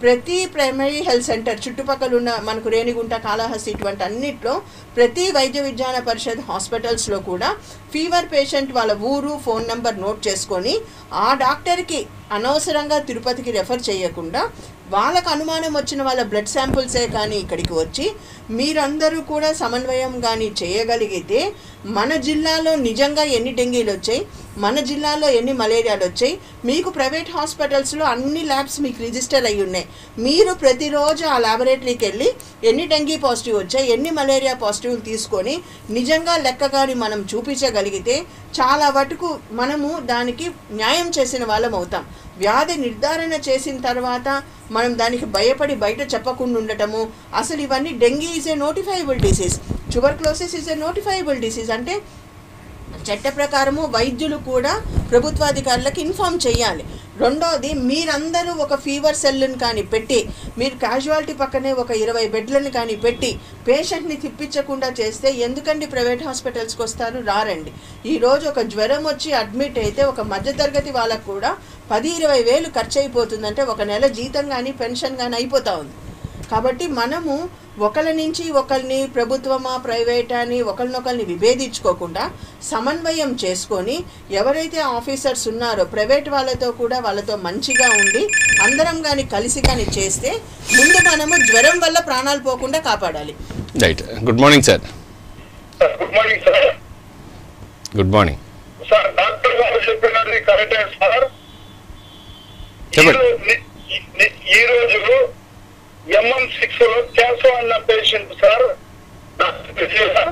ప్రతి ప్రైమరీ హెల్త్ సెంటర్ చుట్టుపక్కల ఉన్న మనకు రేణిగుంట కాళహస్తి ఇటువంటి అన్నిట్లో ప్రతి వైద్య విజ్ఞాన పరిషత్ హాస్పిటల్స్లో కూడా ఫీవర్ పేషెంట్ వాళ్ళ ఊరు ఫోన్ నెంబర్ నోట్ చేసుకొని ఆ డాక్టర్కి అనవసరంగా తిరుపతికి రెఫర్ చేయకుండా వాళ్ళకు అనుమానం వచ్చిన వాళ్ళ బ్లడ్ శాంపుల్సే కానీ ఇక్కడికి వచ్చి మీరందరూ కూడా సమన్వయం కానీ చేయగలిగితే మన జిల్లాలో నిజంగా ఎన్ని డెంగీలు వచ్చాయి మన జిల్లాలో ఎన్ని మలేరియాలు వచ్చాయి మీకు ప్రైవేట్ హాస్పిటల్స్లో అన్ని ల్యాబ్స్ మీకు రిజిస్టర్ అయి ఉన్నాయి మీరు ప్రతిరోజు ఆ ల్యాబొరేటరీకి వెళ్ళి ఎన్ని డెంగీ పాజిటివ్ వచ్చాయి ఎన్ని మలేరియా పాజిటివ్ తీసుకొని నిజంగా లెక్క కానీ మనం చూపించగలిగితే చాలా వరకు మనము దానికి న్యాయం చేసిన వాళ్ళం అవుతాం వ్యాధి నిర్ధారణ చేసిన తర్వాత మనం దానికి భయపడి బయట చెప్పకుండా ఉండటము అసలు ఇవన్నీ dengue is a notifiable disease tuberculosis is a notifiable disease అంటే చట్ట ప్రకారము వైద్యులు కూడా ప్రభుత్వాధికారులకు ఇన్ఫామ్ చేయాలి రెండోది మీరందరూ ఒక ఫీవర్ సెల్ని కానీ పెట్టి మీరు క్యాజువాలిటీ పక్కనే ఒక ఇరవై బెడ్లను కానీ పెట్టి పేషెంట్ని తిప్పించకుండా చేస్తే ఎందుకండి ప్రైవేట్ హాస్పిటల్స్కి వస్తారు రారండి ఈరోజు ఒక జ్వరం వచ్చి అడ్మిట్ అయితే ఒక మధ్యతరగతి వాళ్ళకు కూడా పది ఇరవై వేలు ఖర్చు అయిపోతుందంటే ఒక నెల జీతం కానీ పెన్షన్ కానీ అయిపోతూ ఉంది కాబట్టి మనము ఒకరి నుంచి ఒకరిని ప్రభుత్వమా ప్రైవేట్ అని ఒకరినొకరిని విభేదించుకోకుండా సమన్వయం చేసుకొని ఎవరైతే ఆఫీసర్స్ ఉన్నారో ప్రైవేట్ వాళ్ళతో కూడా వాళ్ళతో మంచిగా ఉండి అందరం కానీ కలిసి కానీ చేస్తే ముందు మనము జ్వరం వల్ల ప్రాణాలు పోకుండా కాపాడాలి right good morning sir sir good morning sir good morning sir doctor గారు చెప్పినది కరెక్టే సార్ చెప్పండి. ఈ రో- ఈ- ఈ- ఈ రోజు ఎంఎం సిక్స్ లో క్యాన్సర్ అన్న పేషెంట్ సార్ డాక్టర్ తెలియదా?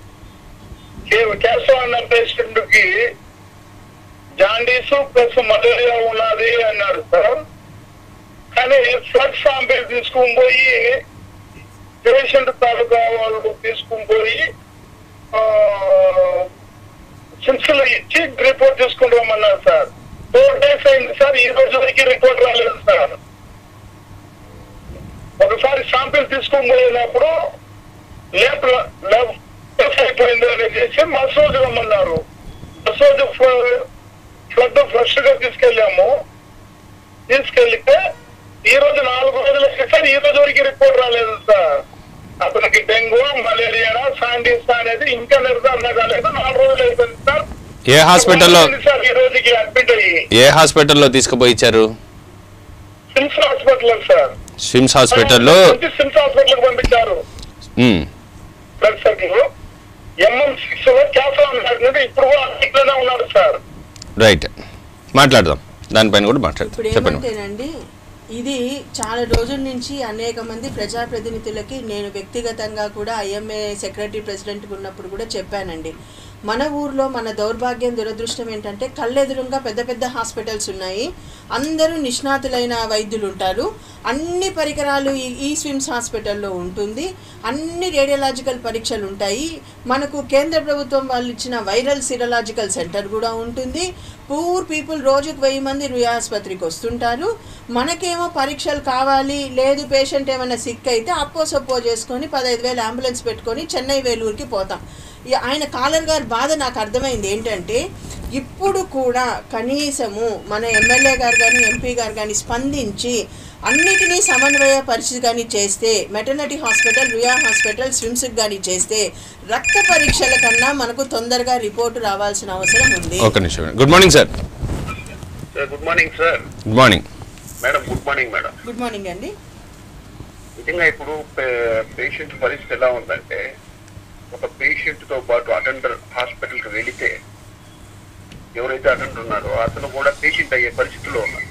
కే- క్యాన్సర్ అన్న పేషెంట్ కి జాండీస్ ప్లస్ మలేరియా ఉన్నది అన్నాడు సార్ కానీ ఫ్లడ్ శాంపిల్ తీసుకుని పోయి పేషెంట్ తాలూకా వాళ్ళు తీసుకుని పోయి సిమ్స్లో ఇచ్చి రిపోర్ట్ తీసుకుని రమ్మన్నారు సార్ ఫోర్ డేస్ అయింది సార్ ఈ రోజు వరకు రిపోర్ట్ రాలేదు సార్ ఒకసారి శాంపిల్ తీసుకొని పోయినప్పుడు లేప్ లేప్ అయిపోయింది అని చేసి మసోజు రమ్మన్నారు మసోజు ఫ్లడ్ ఫ్రెష్ గా తీసుకెళ్ళాము తీసుకెళ్తే ఈ రోజు నాలుగు రోజులు అయింది సార్ ఈ రోజు వరకు రిపోర్ట్ రాలేదు సార్ అతనికి డెంగ్యూ మలేరియా సాండీస్ అనేది ఇంకా నిర్ధారణ కాలేదు నాలుగు రోజులు అయిపోయింది సార్ ఏ హాస్పిటల్లో సార్ ఈ రోజుకి అడ్మిట్ అయ్యి ఏ హాస్పిటల్లో తీసుకుపోయి ఇచ్చారు సిమ్స్ హాస్పిటల్ సార్ స్విమ్స్ హాస్పిటల్లో నుంచి సిమ్స్ హాస్పిటల్ కి పంపించారు మ్, బ్లడ్ సర్కిల్ ఎంఎం సిక్స్ లో క్యాన్సర్ అన్నాడు ఇప్పుడు కూడా అడ్మిట్ లోనే ఉన్నాడు సార్ రైట్ మాట్లాడదాం దానిపైన కూడా మాట్లాడదాం ఇప్పుడు చెప్పండి ఏమంటేనండి ఇది చాలా రోజుల నుంచి అనేక మంది ప్రజాప్రతినిధులకి నేను వ్యక్తిగతంగా కూడా ఐఎంఏ సెక్రటరీ ప్రెసిడెంట్గా ఉన్నప్పుడు కూడా చెప్పానండి మన ఊర్లో మన దౌర్భాగ్యం దురదృష్టం ఏంటంటే కళ్ళెదురుగా పెద్ద పెద్ద హాస్పిటల్స్ ఉన్నాయి అందరూ నిష్ణాతులైన వైద్యులు ఉంటారు అన్ని పరికరాలు ఈ ఈ స్విమ్స్ హాస్పిటల్లో ఉంటుంది అన్ని రేడియలాజికల్ పరీక్షలు ఉంటాయి మనకు కేంద్ర ప్రభుత్వం వాళ్ళు ఇచ్చిన వైరల్ సిరలాజికల్ సెంటర్ కూడా ఉంటుంది పూర్ పీపుల్ రోజుకు వెయ్యి మంది రుయా ఆసుపత్రికి వస్తుంటారు మనకేమో పరీక్షలు కావాలి లేదు పేషెంట్ ఏమైనా సిక్ అయితే అప్పో సప్పో చేసుకొని పదహైదు వేలు అంబులెన్స్ పెట్టుకొని చెన్నై వేలూరుకి పోతాం ఈ ఆయన కాలర్ గారి బాధ నాకు అర్థమైంది ఏంటంటే ఇప్పుడు కూడా కనీసము మన ఎమ్మెల్యే గారు కానీ ఎంపీ గారు కానీ స్పందించి అన్నిటినీ సమన్వయ పరిస్థితి కానీ చేస్తే మెటర్నిటీ హాస్పిటల్ రుయా హాస్పిటల్ స్విమ్స్కి కానీ చేస్తే రక్త పరీక్షల కన్నా మనకు తొందరగా రిపోర్టు రావాల్సిన అవసరం ఉంది ఒక నిమిషం good morning sir good morning sir good morning madam good morning madam good morning అండి నిజంగా ఇప్పుడు పేషెంట్ పరిస్థితి ఎలా ఉందంటే ఒక పేషెంట్ తో పాటు అటెండర్ హాస్పిటల్ కి వెళితే ఎవరైతే అటెండర్ ఉన్నారో అతను కూడా పేషెంట్ అయ్యే పరిస్థితిలో ఉన్నారు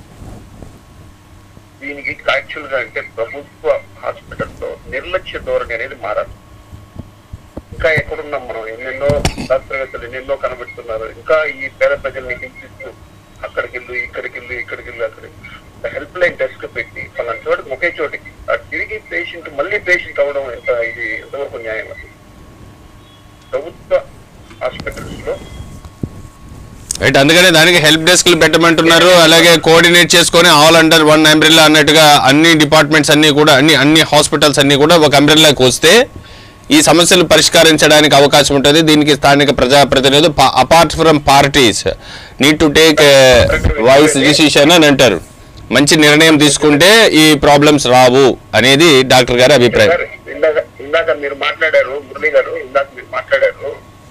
దీనికి యాక్చువల్ గా అంటే ప్రభుత్వ హాస్పిటల్లో నిర్లక్ష్య ధోరణి అనేది మారాలి ఇంకా ఎక్కడున్నాం మనం ఎన్నెన్నో శాస్త్రవేత్తలు ఎన్నెన్నో కనబెడుతున్నారు ఇంకా ఈ పేద ప్రజల్ని హింసిస్తూ అక్కడికి వెళ్ళు ఇక్కడికి వెళ్ళు ఇక్కడికి వెళ్ళు అక్కడికి హెల్ప్ లైన్ డెస్క్ పెట్టి పలానా చోటుకి ఒకే చోటికి ఆ తిరిగి పేషెంట్ మళ్ళీ పేషెంట్ అవడం ఎంత ఇది ఎంతవరకు న్యాయం అది ప్రభుత్వ హాస్పిటల్స్ లో రైట్ అందుకనే దానికి హెల్ప్ డెస్క్లు పెట్టమంటున్నారు అలాగే కోఆర్డినేట్ చేసుకొని ఆల్ అండర్ వన్ అంబ్రెల్లా అన్నట్టుగా అన్ని డిపార్ట్మెంట్స్ అన్ని కూడా అన్ని అన్ని హాస్పిటల్స్ అన్ని కూడా ఒక అంబ్రెల్లాకి వస్తే ఈ సమస్యలు పరిష్కరించడానికి అవకాశం ఉంటుంది దీనికి స్థానిక ప్రజాప్రతినిధులు apart from parties need to take voice decision అని అంటారు మంచి నిర్ణయం తీసుకుంటే ఈ ప్రాబ్లమ్స్ రావు అనేది డాక్టర్ గారి అభిప్రాయం సార్, ఇందాక ఇందాక మీరు మాట్లాడారు మురళి గారు ఇందాక మీరు మాట్లాడారు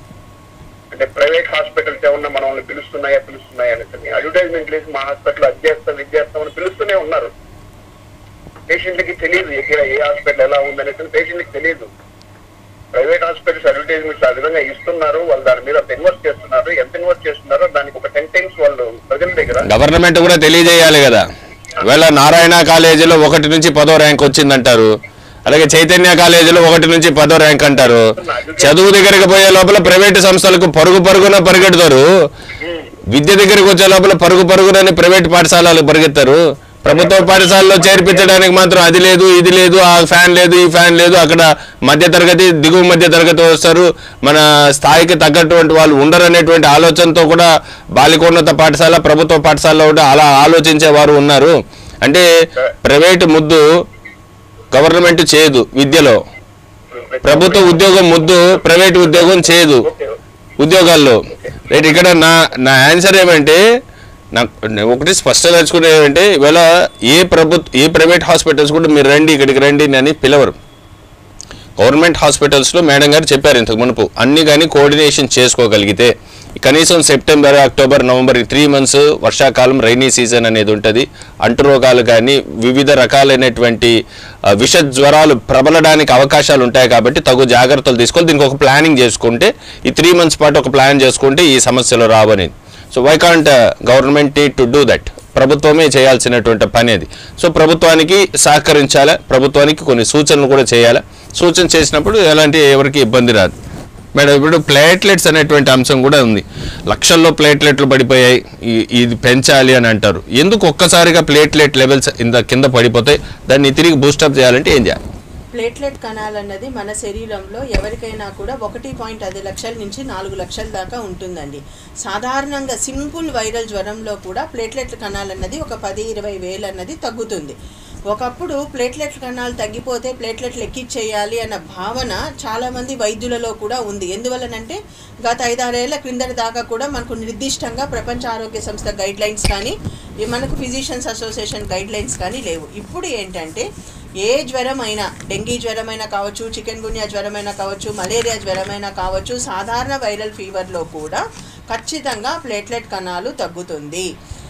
అంటే ప్రైవేట్ హాస్పిటల్స్ ఏమన్నా మనల్ని పిలుస్తున్నాయా పిలుస్తున్నాయా అనేసి అడ్వర్టైజ్మెంట్ లేదు మా హాస్పిటల్ అది చేస్తాం ఇది చేస్తాం అని పిలుస్తూనే ఉన్నారు పేషెంట్కి తెలియదు ఎక్కడ ఏ హాస్పిటల్ ఎలా ఉందనేసి పేషెంట్కి తెలియదు ప్రైవేట్ హాస్పిటల్స్ అడ్వర్టైజ్మెంట్స్ ఆ విధంగా ఇస్తున్నారు వాళ్ళు దాని మీద అంత ఇన్వెస్ట్ చేస్తున్నారు ఎంత ఇన్వెస్ట్ చేస్తున్నారో దానికి ఒక టెన్ టైమ్స్ వాళ్ళు ప్రజల దగ్గర గవర్నమెంట్ కూడా తెలియజేయాలి కదా ఇవాళ నారాయణ కాలేజీలో ఒకటి నుంచి పదో ర్యాంక్ వచ్చిందంటారు అలాగే చైతన్య కాలేజీలో ఒకటి నుంచి పదో ర్యాంక్ అంటారు చదువు దగ్గరికి పోయే లోపల ప్రైవేట్ సంస్థలకు పరుగు పరుగున పరిగెడతారు విద్య దగ్గరికి వచ్చే లోపల పరుగు పరుగునని ప్రైవేట్ పాఠశాలలు పరిగెత్తారు ప్రభుత్వ పాఠశాలలో చేర్పించడానికి మాత్రం అది లేదు ఇది లేదు ఆ ఫ్యాన్ లేదు ఈ ఫ్యాన్ లేదు అక్కడ మధ్య తరగతి దిగువ మధ్య తరగతి వస్తారు మన స్థాయికి తగ్గటువంటి వాళ్ళు ఉండరు అనేటువంటి ఆలోచనతో కూడా బాలికోన్నత పాఠశాల ప్రభుత్వ పాఠశాలలో కూడా అలా ఆలోచించే వారు ఉన్నారు అంటే ప్రైవేట్ ముద్దు గవర్నమెంట్ చేయదు విద్యలో ప్రభుత్వ ఉద్యోగం ముద్దు ప్రైవేట్ ఉద్యోగం చేయదు ఓకే ఉద్యోగాల్లో రైట్ ఇక్కడ నా నా ఆన్సర్ ఏమంటే నాకు నేను ఒకటి స్పష్టంగా తెలుసుకునేది ఏమంటే ఇవాళ ఏ ప్రభుత్వ ఏ ప్రైవేట్ హాస్పిటల్స్ కూడా మీరు రండి ఇక్కడికి రండి అని పిలవరు గవర్నమెంట్ హాస్పిటల్స్లో మేడం గారు చెప్పారు ఇంతకు మునుపు అన్ని కానీ కోఆర్డినేషన్ చేసుకోగలిగితే కనీసం సెప్టెంబర్ అక్టోబర్ నవంబర్ ఈ త్రీ మంత్స్ వర్షాకాలం రైనీ సీజన్ అనేది ఉంటుంది అంటురోగాలు కానీ వివిధ రకాలైనటువంటి ఆ, విష జ్వరాలు ప్రబలడానికి అవకాశాలు ఉంటాయి కాబట్టి తగు జాగ్రత్తలు తీసుకొని దీనికి ఒక ప్లానింగ్ చేసుకుంటే ఈ త్రీ మంత్స్ పాటు ఒక ప్లాన్ చేసుకుంటే ఈ సమస్యలు రావనేది so why can't government need to do that ప్రభుత్వమే చేయాల్సినటువంటి పని అది సో ప్రభుత్వానికి సహకరించాలా ప్రభుత్వానికి కొన్ని సూచనలు కూడా చేయాలా సూచన చేసినప్పుడు ఎలాంటి ఎవరికి ఇబ్బంది రాదు మేడం ఇప్పుడు ప్లేట్లెట్స్ అనేటువంటి అంశం కూడా ఉంది లక్షల్లో ప్లేట్లెట్లు పడిపోయాయి ఈ- ఇది పెంచాలి అని అంటారు ఎందుకు ఒక్కసారిగా ప్లేట్లెట్ లెవెల్స్ ఇంత కింద పడిపోతాయి దాన్ని తిరిగి బూస్టప్ చేయాలంటే ఏం చేయాలి ప్లేట్లెట్ కణాలు అన్నది మన శరీరంలో ఎవరికైనా కూడా ఒకటి పాయింట్ ఐదు లక్షల నుంచి నాలుగు లక్షల దాకా ఉంటుందండి సాధారణంగా సింపుల్ వైరల్ జ్వరంలో కూడా ప్లేట్లెట్ కణాలు అన్నది ఒక పది ఇరవై వేలు అన్నది తగ్గుతుంది ఒకప్పుడు ప్లేట్లెట్ కణాలు తగ్గిపోతే ప్లేట్లెట్లు ఎక్కిచ్చేయాలి అన్న భావన చాలామంది వైద్యులలో కూడా ఉంది ఎందువలనంటే గత ఐదారేళ్ల క్రిందటి దాకా కూడా మనకు నిర్దిష్టంగా ప్రపంచ ఆరోగ్య సంస్థ గైడ్ లైన్స్ కానీ ఈ మనకు ఫిజిషియన్స్ అసోసియేషన్ గైడ్ లైన్స్ కానీ లేవు ఇప్పుడు ఏంటంటే ఏ జ్వరం అయినా డెంగీ జ్వరమైనా కావచ్చు చికెన్ గున్యా జ్వరమైనా కావచ్చు మలేరియా జ్వరమైనా కావచ్చు సాధారణ వైరల్ ఫీవర్లో కూడా ఖచ్చితంగా ప్లేట్లెట్ కణాలు తగ్గుతుంది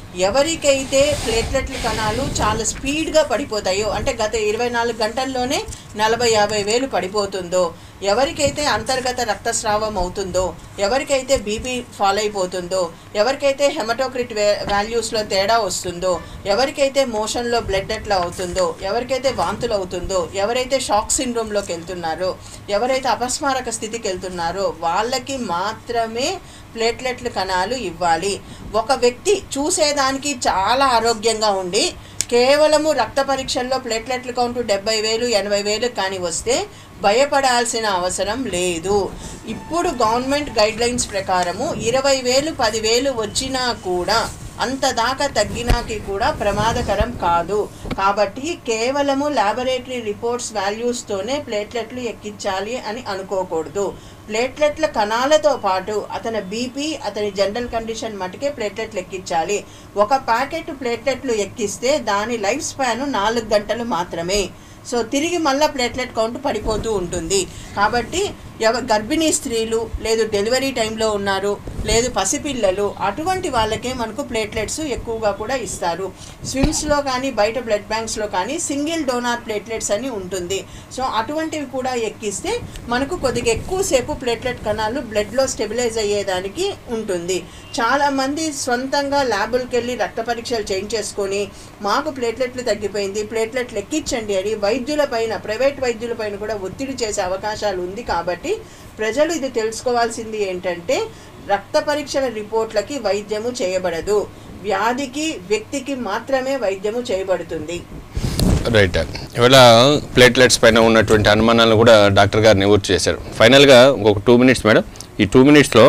ఎవరికైతే ప్లేట్లెట్ల కణాలు చాలా స్పీడ్గా పడిపోతాయో అంటే గత ఇరవై నాలుగు గంటల్లోనే నలభై యాభై వేలు పడిపోతుందో ఎవరికైతే అంతర్గత రక్తస్రావం అవుతుందో ఎవరికైతే బీపీ ఫాల్ అయిపోతుందో ఎవరికైతే హెమటోక్రిట్ వాల్యూస్లో తేడా వస్తుందో ఎవరికైతే మోషన్లో బ్లడ్ ఎట్లా అవుతుందో ఎవరికైతే వాంతులు అవుతుందో ఎవరైతే షాక్ సిండ్రోమ్లోకి వెళ్తున్నారో ఎవరైతే అపస్మారక స్థితికి వెళ్తున్నారో వాళ్ళకి మాత్రమే ప్లేట్లెట్ల కణాలు ఇవ్వాలి ఒక వ్యక్తి చూసేదానికి చాలా ఆరోగ్యంగా ఉండి కేవలము రక్త పరీక్షల్లో ప్లేట్లెట్ల కౌంట్ డెబ్బై వేలు ఎనభై వేలు కానీ వస్తే భయపడాల్సిన అవసరం లేదు ఇప్పుడు గవర్నమెంట్ గైడ్లైన్స్ ప్రకారము ఇరవై వేలు పదివేలు వచ్చినా కూడా అంత దాకా తగ్గినాకి కూడా ప్రమాదకరం కాదు కాబట్టి కేవలము ల్యాబొరేటరీ రిపోర్ట్స్ వాల్యూస్తోనే ప్లేట్లెట్లు ఎక్కించాలి అని అనుకోకూడదు ప్లేట్లెట్ల కణాలతో పాటు అతని బీపీ అతని జనరల్ కండిషన్ మటుకే ప్లేట్లెట్లు ఎక్కించాలి ఒక ప్యాకెట్ ప్లేట్లెట్లు ఎక్కిస్తే దాని లైఫ్ స్పాన్ నాలుగు గంటలు మాత్రమే సో తిరిగి మళ్ళీ ప్లేట్లెట్ కౌంట్ పడిపోతూ ఉంటుంది కాబట్టి ఎవ గర్భిణీ స్త్రీలు లేదు డెలివరీ టైంలో ఉన్నారు లేదు పసిపిల్లలు అటువంటి వాళ్ళకే మనకు ప్లేట్లెట్స్ ఎక్కువగా కూడా ఇస్తారు స్విమ్స్లో కానీ బయట బ్లడ్ బ్యాంక్స్లో కానీ సింగిల్ డోనార్ ప్లేట్లెట్స్ అని ఉంటుంది సో అటువంటివి కూడా ఎక్కిస్తే మనకు కొద్దిగా ఎక్కువసేపు ప్లేట్లెట్ కణాలు బ్లడ్లో స్టెబిలైజ్ అయ్యేదానికి ఉంటుంది చాలామంది సొంతంగా ల్యాబులకి వెళ్ళి రక్త పరీక్షలు చేయించేసుకొని మాకు ప్లేట్లెట్లు తగ్గిపోయింది ప్లేట్లెట్లు ఎక్కించండి అని వైద్యుల పైన ప్రైవేట్ వైద్యుల పైన కూడా ఒత్తిడి చేసే అవకాశాలు ఉంది కాబట్టి ప్రజలు ఇది తెలుసుకోవాల్సింది ఏంటంటే రక్త పరీక్షల రిపోర్ట్లకి వైద్యము చేయబడదు వ్యాధికి వ్యక్తికి మాత్రమే వైద్యము చేయబడుతుంది రైట్ ఇవాళ ప్లేట్లెట్స్ పైన ఉన్నటువంటి అనుమానాలను కూడా డాక్టర్ గారు నివృత్తి చేశారు ఫైనల్గా ఇంకొక టూ మినిట్స్ మేడం ఈ టూ మినిట్స్లో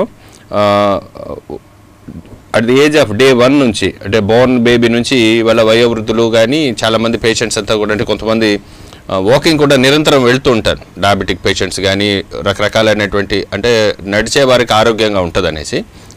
at the age of day one నుంచి అంటే బోర్న్ బేబీ నుంచి వాళ్ళ వయోవృద్ధులు కానీ చాలామంది పేషెంట్స్ అంతా కూడా అంటే కొంతమంది వాకింగ్ కూడా నిరంతరం వెళ్తూ ఉంటారు డయాబెటిక్ పేషెంట్స్ కానీ రకరకాలైనటువంటి అంటే నడిచే వారికి ఆరోగ్యంగా ఉంటుంది అనేసి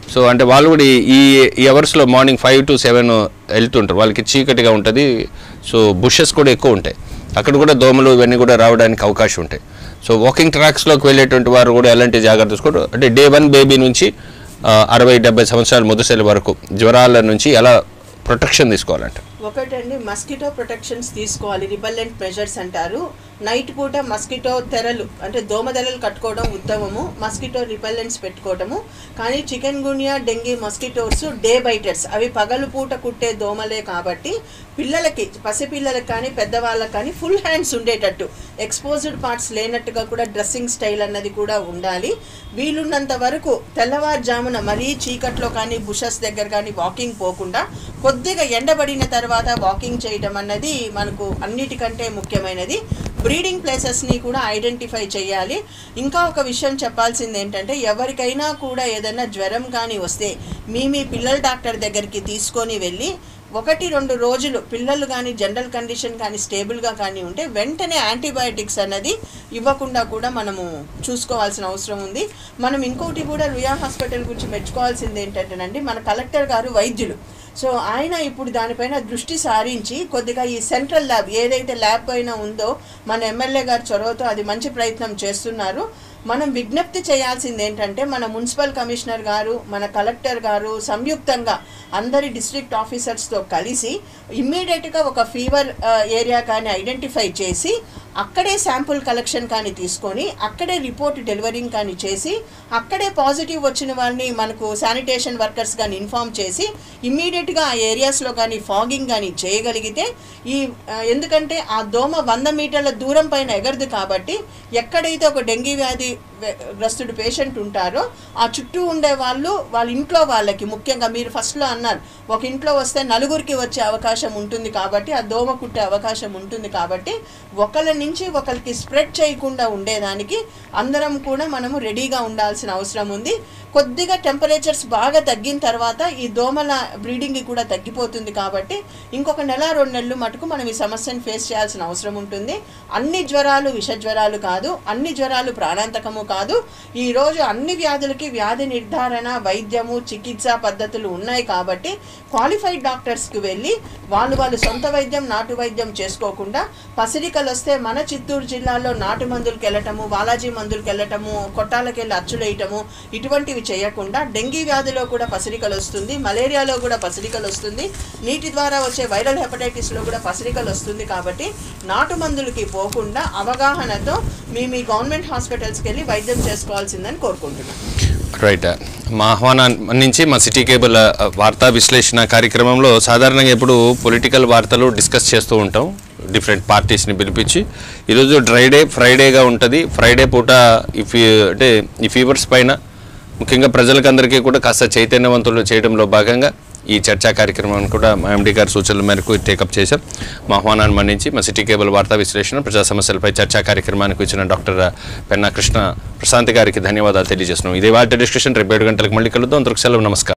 సో అంటే వాళ్ళు కూడా ఈ- ఈ ఈ అవర్స్లో మార్నింగ్ ఫైవ్ టు సెవెన్ వెళ్తుంటారు వాళ్ళకి చీకటిగా ఉంటుంది సో బుషెస్ కూడా ఎక్కువ ఉంటాయి అక్కడ కూడా దోమలు ఇవన్నీ కూడా రావడానికి అవకాశం ఉంటాయి సో వాకింగ్ ట్రాక్స్లోకి వెళ్ళేటువంటి వారు కూడా ఎలాంటి జాగ్రత్త తీసుకోవడం అంటే డే వన్ బేబీ నుంచి ఆ, అరవై డెబ్బై సంవత్సరాల ముదుసలి వరకు జ్వరాల నుంచి ఎలా ప్రొటెక్షన్ తీసుకోవాలంట ఒకటండి మస్కిటో ప్రొటెక్షన్స్ తీసుకోవాలి రిబల్లెంట్ మెజర్స్ అంటారు నైట్ పూట మస్కిటో తెరలు అంటే దోమదెలలు కట్టుకోవడం ఉత్తమము మస్కిటో రిపెల్లెంట్స్ పెట్టుకోవడము కానీ chikungunya dengue mosquitoes day biters అవి పగలు పూట కుట్టే దోమలే కాబట్టి పిల్లలకి పసిపిల్లలకి కానీ పెద్దవాళ్ళకి కానీ ఫుల్ హ్యాండ్స్ ఉండేటట్టు ఎక్స్పోజ్డ్ పార్ట్స్ లేనట్టుగా కూడా డ్రెస్సింగ్ స్టైల్ అన్నది కూడా ఉండాలి వీలున్నంత వరకు తెల్లవారుజామున మరీ చీకట్లో కానీ బుషెస్ దగ్గర కానీ వాకింగ్ పోకుండా కొద్దిగా ఎండబడిన తర్వాత వాకింగ్ చేయడం అన్నది మనకు అన్నిటికంటే ముఖ్యమైనది బ్రీడింగ్ ప్లేసెస్ని కూడా ఐడెంటిఫై చేయాలి ఇంకా ఒక విషయం చెప్పాల్సింది ఏంటంటే ఎవరికైనా కూడా ఏదైనా జ్వరం కానీ వస్తే మీ మీ పిల్లల డాక్టర్ దగ్గరికి తీసుకొని వెళ్ళి ఒకటి రెండు రోజులు పిల్లలు కానీ జనరల్ కండిషన్ కానీ స్టేబుల్గా కానీ ఉంటే వెంటనే యాంటీబయాటిక్స్ అన్నది ఇవ్వకుండా కూడా మనము చూసుకోవాల్సిన అవసరం ఉంది మనం ఇంకోటి కూడా రుయా హాస్పిటల్ గురించి మెచ్చుకోవాల్సింది ఏంటంటేనండి మన కలెక్టర్ గారు వైద్యులు సో ఆయన ఇప్పుడు దానిపైన దృష్టి సారించి కొద్దిగా ఈ సెంట్రల్ ల్యాబ్ ఏదైతే ల్యాబ్ పైన ఉందో మన ఎమ్మెల్యే గారి చొరవతో అది మంచి ప్రయత్నం చేస్తున్నారు మనం విజ్ఞప్తి చేయాల్సింది ఏంటంటే మన మున్సిపల్ కమిషనర్ గారు మన కలెక్టర్ గారు సంయుక్తంగా అందరి డిస్ట్రిక్ట్ ఆఫీసర్స్తో కలిసి ఇమ్మీడియట్గా ఒక ఫీవర్ ఏరియా కానీ ఐడెంటిఫై చేసి అక్కడే శాంపుల్ కలెక్షన్ కానీ తీసుకొని అక్కడే రిపోర్ట్ డెలివరింగ్ కానీ చేసి అక్కడే పాజిటివ్ వచ్చిన వాళ్ళని మనకు శానిటేషన్ వర్కర్స్ కానీ ఇన్ఫామ్ చేసి ఇమ్మీడియట్గా ఆ ఏరియాస్లో కానీ ఫాగింగ్ కానీ చేయగలిగితే ఈ ఆ, ఎందుకంటే ఆ దోమ వంద మీటర్ల దూరం పైన ఎగరదు కాబట్టి ఎక్కడైతే ఒక డెంగీ వ్యాధి వ్య- గ్రస్తుడు పేషెంట్ ఉంటారో ఆ చుట్టూ ఉండే వాళ్ళు వాళ్ళ ఇంట్లో వాళ్ళకి ముఖ్యంగా మీరు ఫస్ట్లో అన్నారు ఒక ఇంట్లో వస్తే నలుగురికి వచ్చే అవకాశం ఉంటుంది కాబట్టి ఆ దోమ కుట్టే అవకాశం ఉంటుంది కాబట్టి ఒకళ్ళ నుంచి ఒకరికి స్ప్రెడ్ చేయకుండా ఉండేదానికి అందరం కూడా మనము రెడీగా ఉండాల్సిన అవసరం ఉంది కొద్దిగా టెంపరేచర్స్ బాగా తగ్గిన తర్వాత ఈ దోమల బ్రీడింగ్ కూడా తగ్గిపోతుంది కాబట్టి ఇంకొక నెల రెండు నెలలు మటుకు మనం ఈ సమస్యను ఫేస్ చేయాల్సిన అవసరం ఉంటుంది అన్ని జ్వరాలు విష జ్వరాలు కాదు అన్ని జ్వరాలు ప్రాణాంతకము కాదు ఈ రోజు అన్ని వ్యాధులకి వ్యాధి నిర్ధారణ వైద్యము చికిత్స పద్ధతులు ఉన్నాయి కాబట్టి క్వాలిఫైడ్ డాక్టర్స్కి వెళ్ళి వాళ్ళు వాళ్ళు సొంత వైద్యం నాటు వైద్యం చేసుకోకుండా పసిరికలు వస్తే మన చిత్తూరు జిల్లాలో నాటు మందులకు వెళ్ళటము బాలాజీ మందులకు వెళ్ళటము కొట్టాలకు వెళ్ళి అచ్చులేయటము ఇటువంటివి చేయకుండా డెంగీ వ్యాధిలో కూడా పసిరికలు వస్తుంది మలేరియాలో కూడా పసిరికలు వస్తుంది నీటి ద్వారా వచ్చే వైరల్ హెపటైటిస్లో కూడా పసిరికలు వస్తుంది కాబట్టి నాటు మందులకి పోకుండా అవగాహనతో మీ మీ గవర్నమెంట్ హాస్పిటల్స్కి వెళ్ళి వైద్యం చేసుకోవాల్సిందని కోరుకుంటున్నాను రైట్ మా ఆహ్వానం నుంచి మా సిటీ కేబుల్ ఆ, వార్తా విశ్లేషణ కార్యక్రమంలో సాధారణంగా ఎప్పుడు పొలిటికల్ వార్తలు డిస్కస్ చేస్తూ ఉంటాం డిఫరెంట్ పార్టీస్ని పిలిపించి ఈరోజు డ్రై డే ఫ్రైడేగా ఉంటుంది ఫ్రైడే పూట ఈ ఫీ అంటే ఈ ఫీవర్స్ పైన ముఖ్యంగా ప్రజలకు అందరికీ కూడా కాస్త చైతన్యవంతులు చేయడంలో భాగంగా ఈ చర్చా కార్యక్రమాన్ని కూడా మా ఎండి గారి సూచనల మేరకు టేకప్ చేశాం మా ఆహ్వానాన్ని మన్నించి మా సిటీ కేబుల్ వార్తా విశ్లేషణ ప్రజా సమస్యలపై చర్చా కార్యక్రమానికి వచ్చిన డాక్టర్ పెన్నా కృష్ణ ప్రశాంత్ గారికి ధన్యవాదాలు తెలియజేస్తున్నాం ఇదే వాటి డిస్కషన్ రేపు ఏడు గంటలకు మళ్ళీ కలుద్దాం అంతకు సెలవు నమస్కారం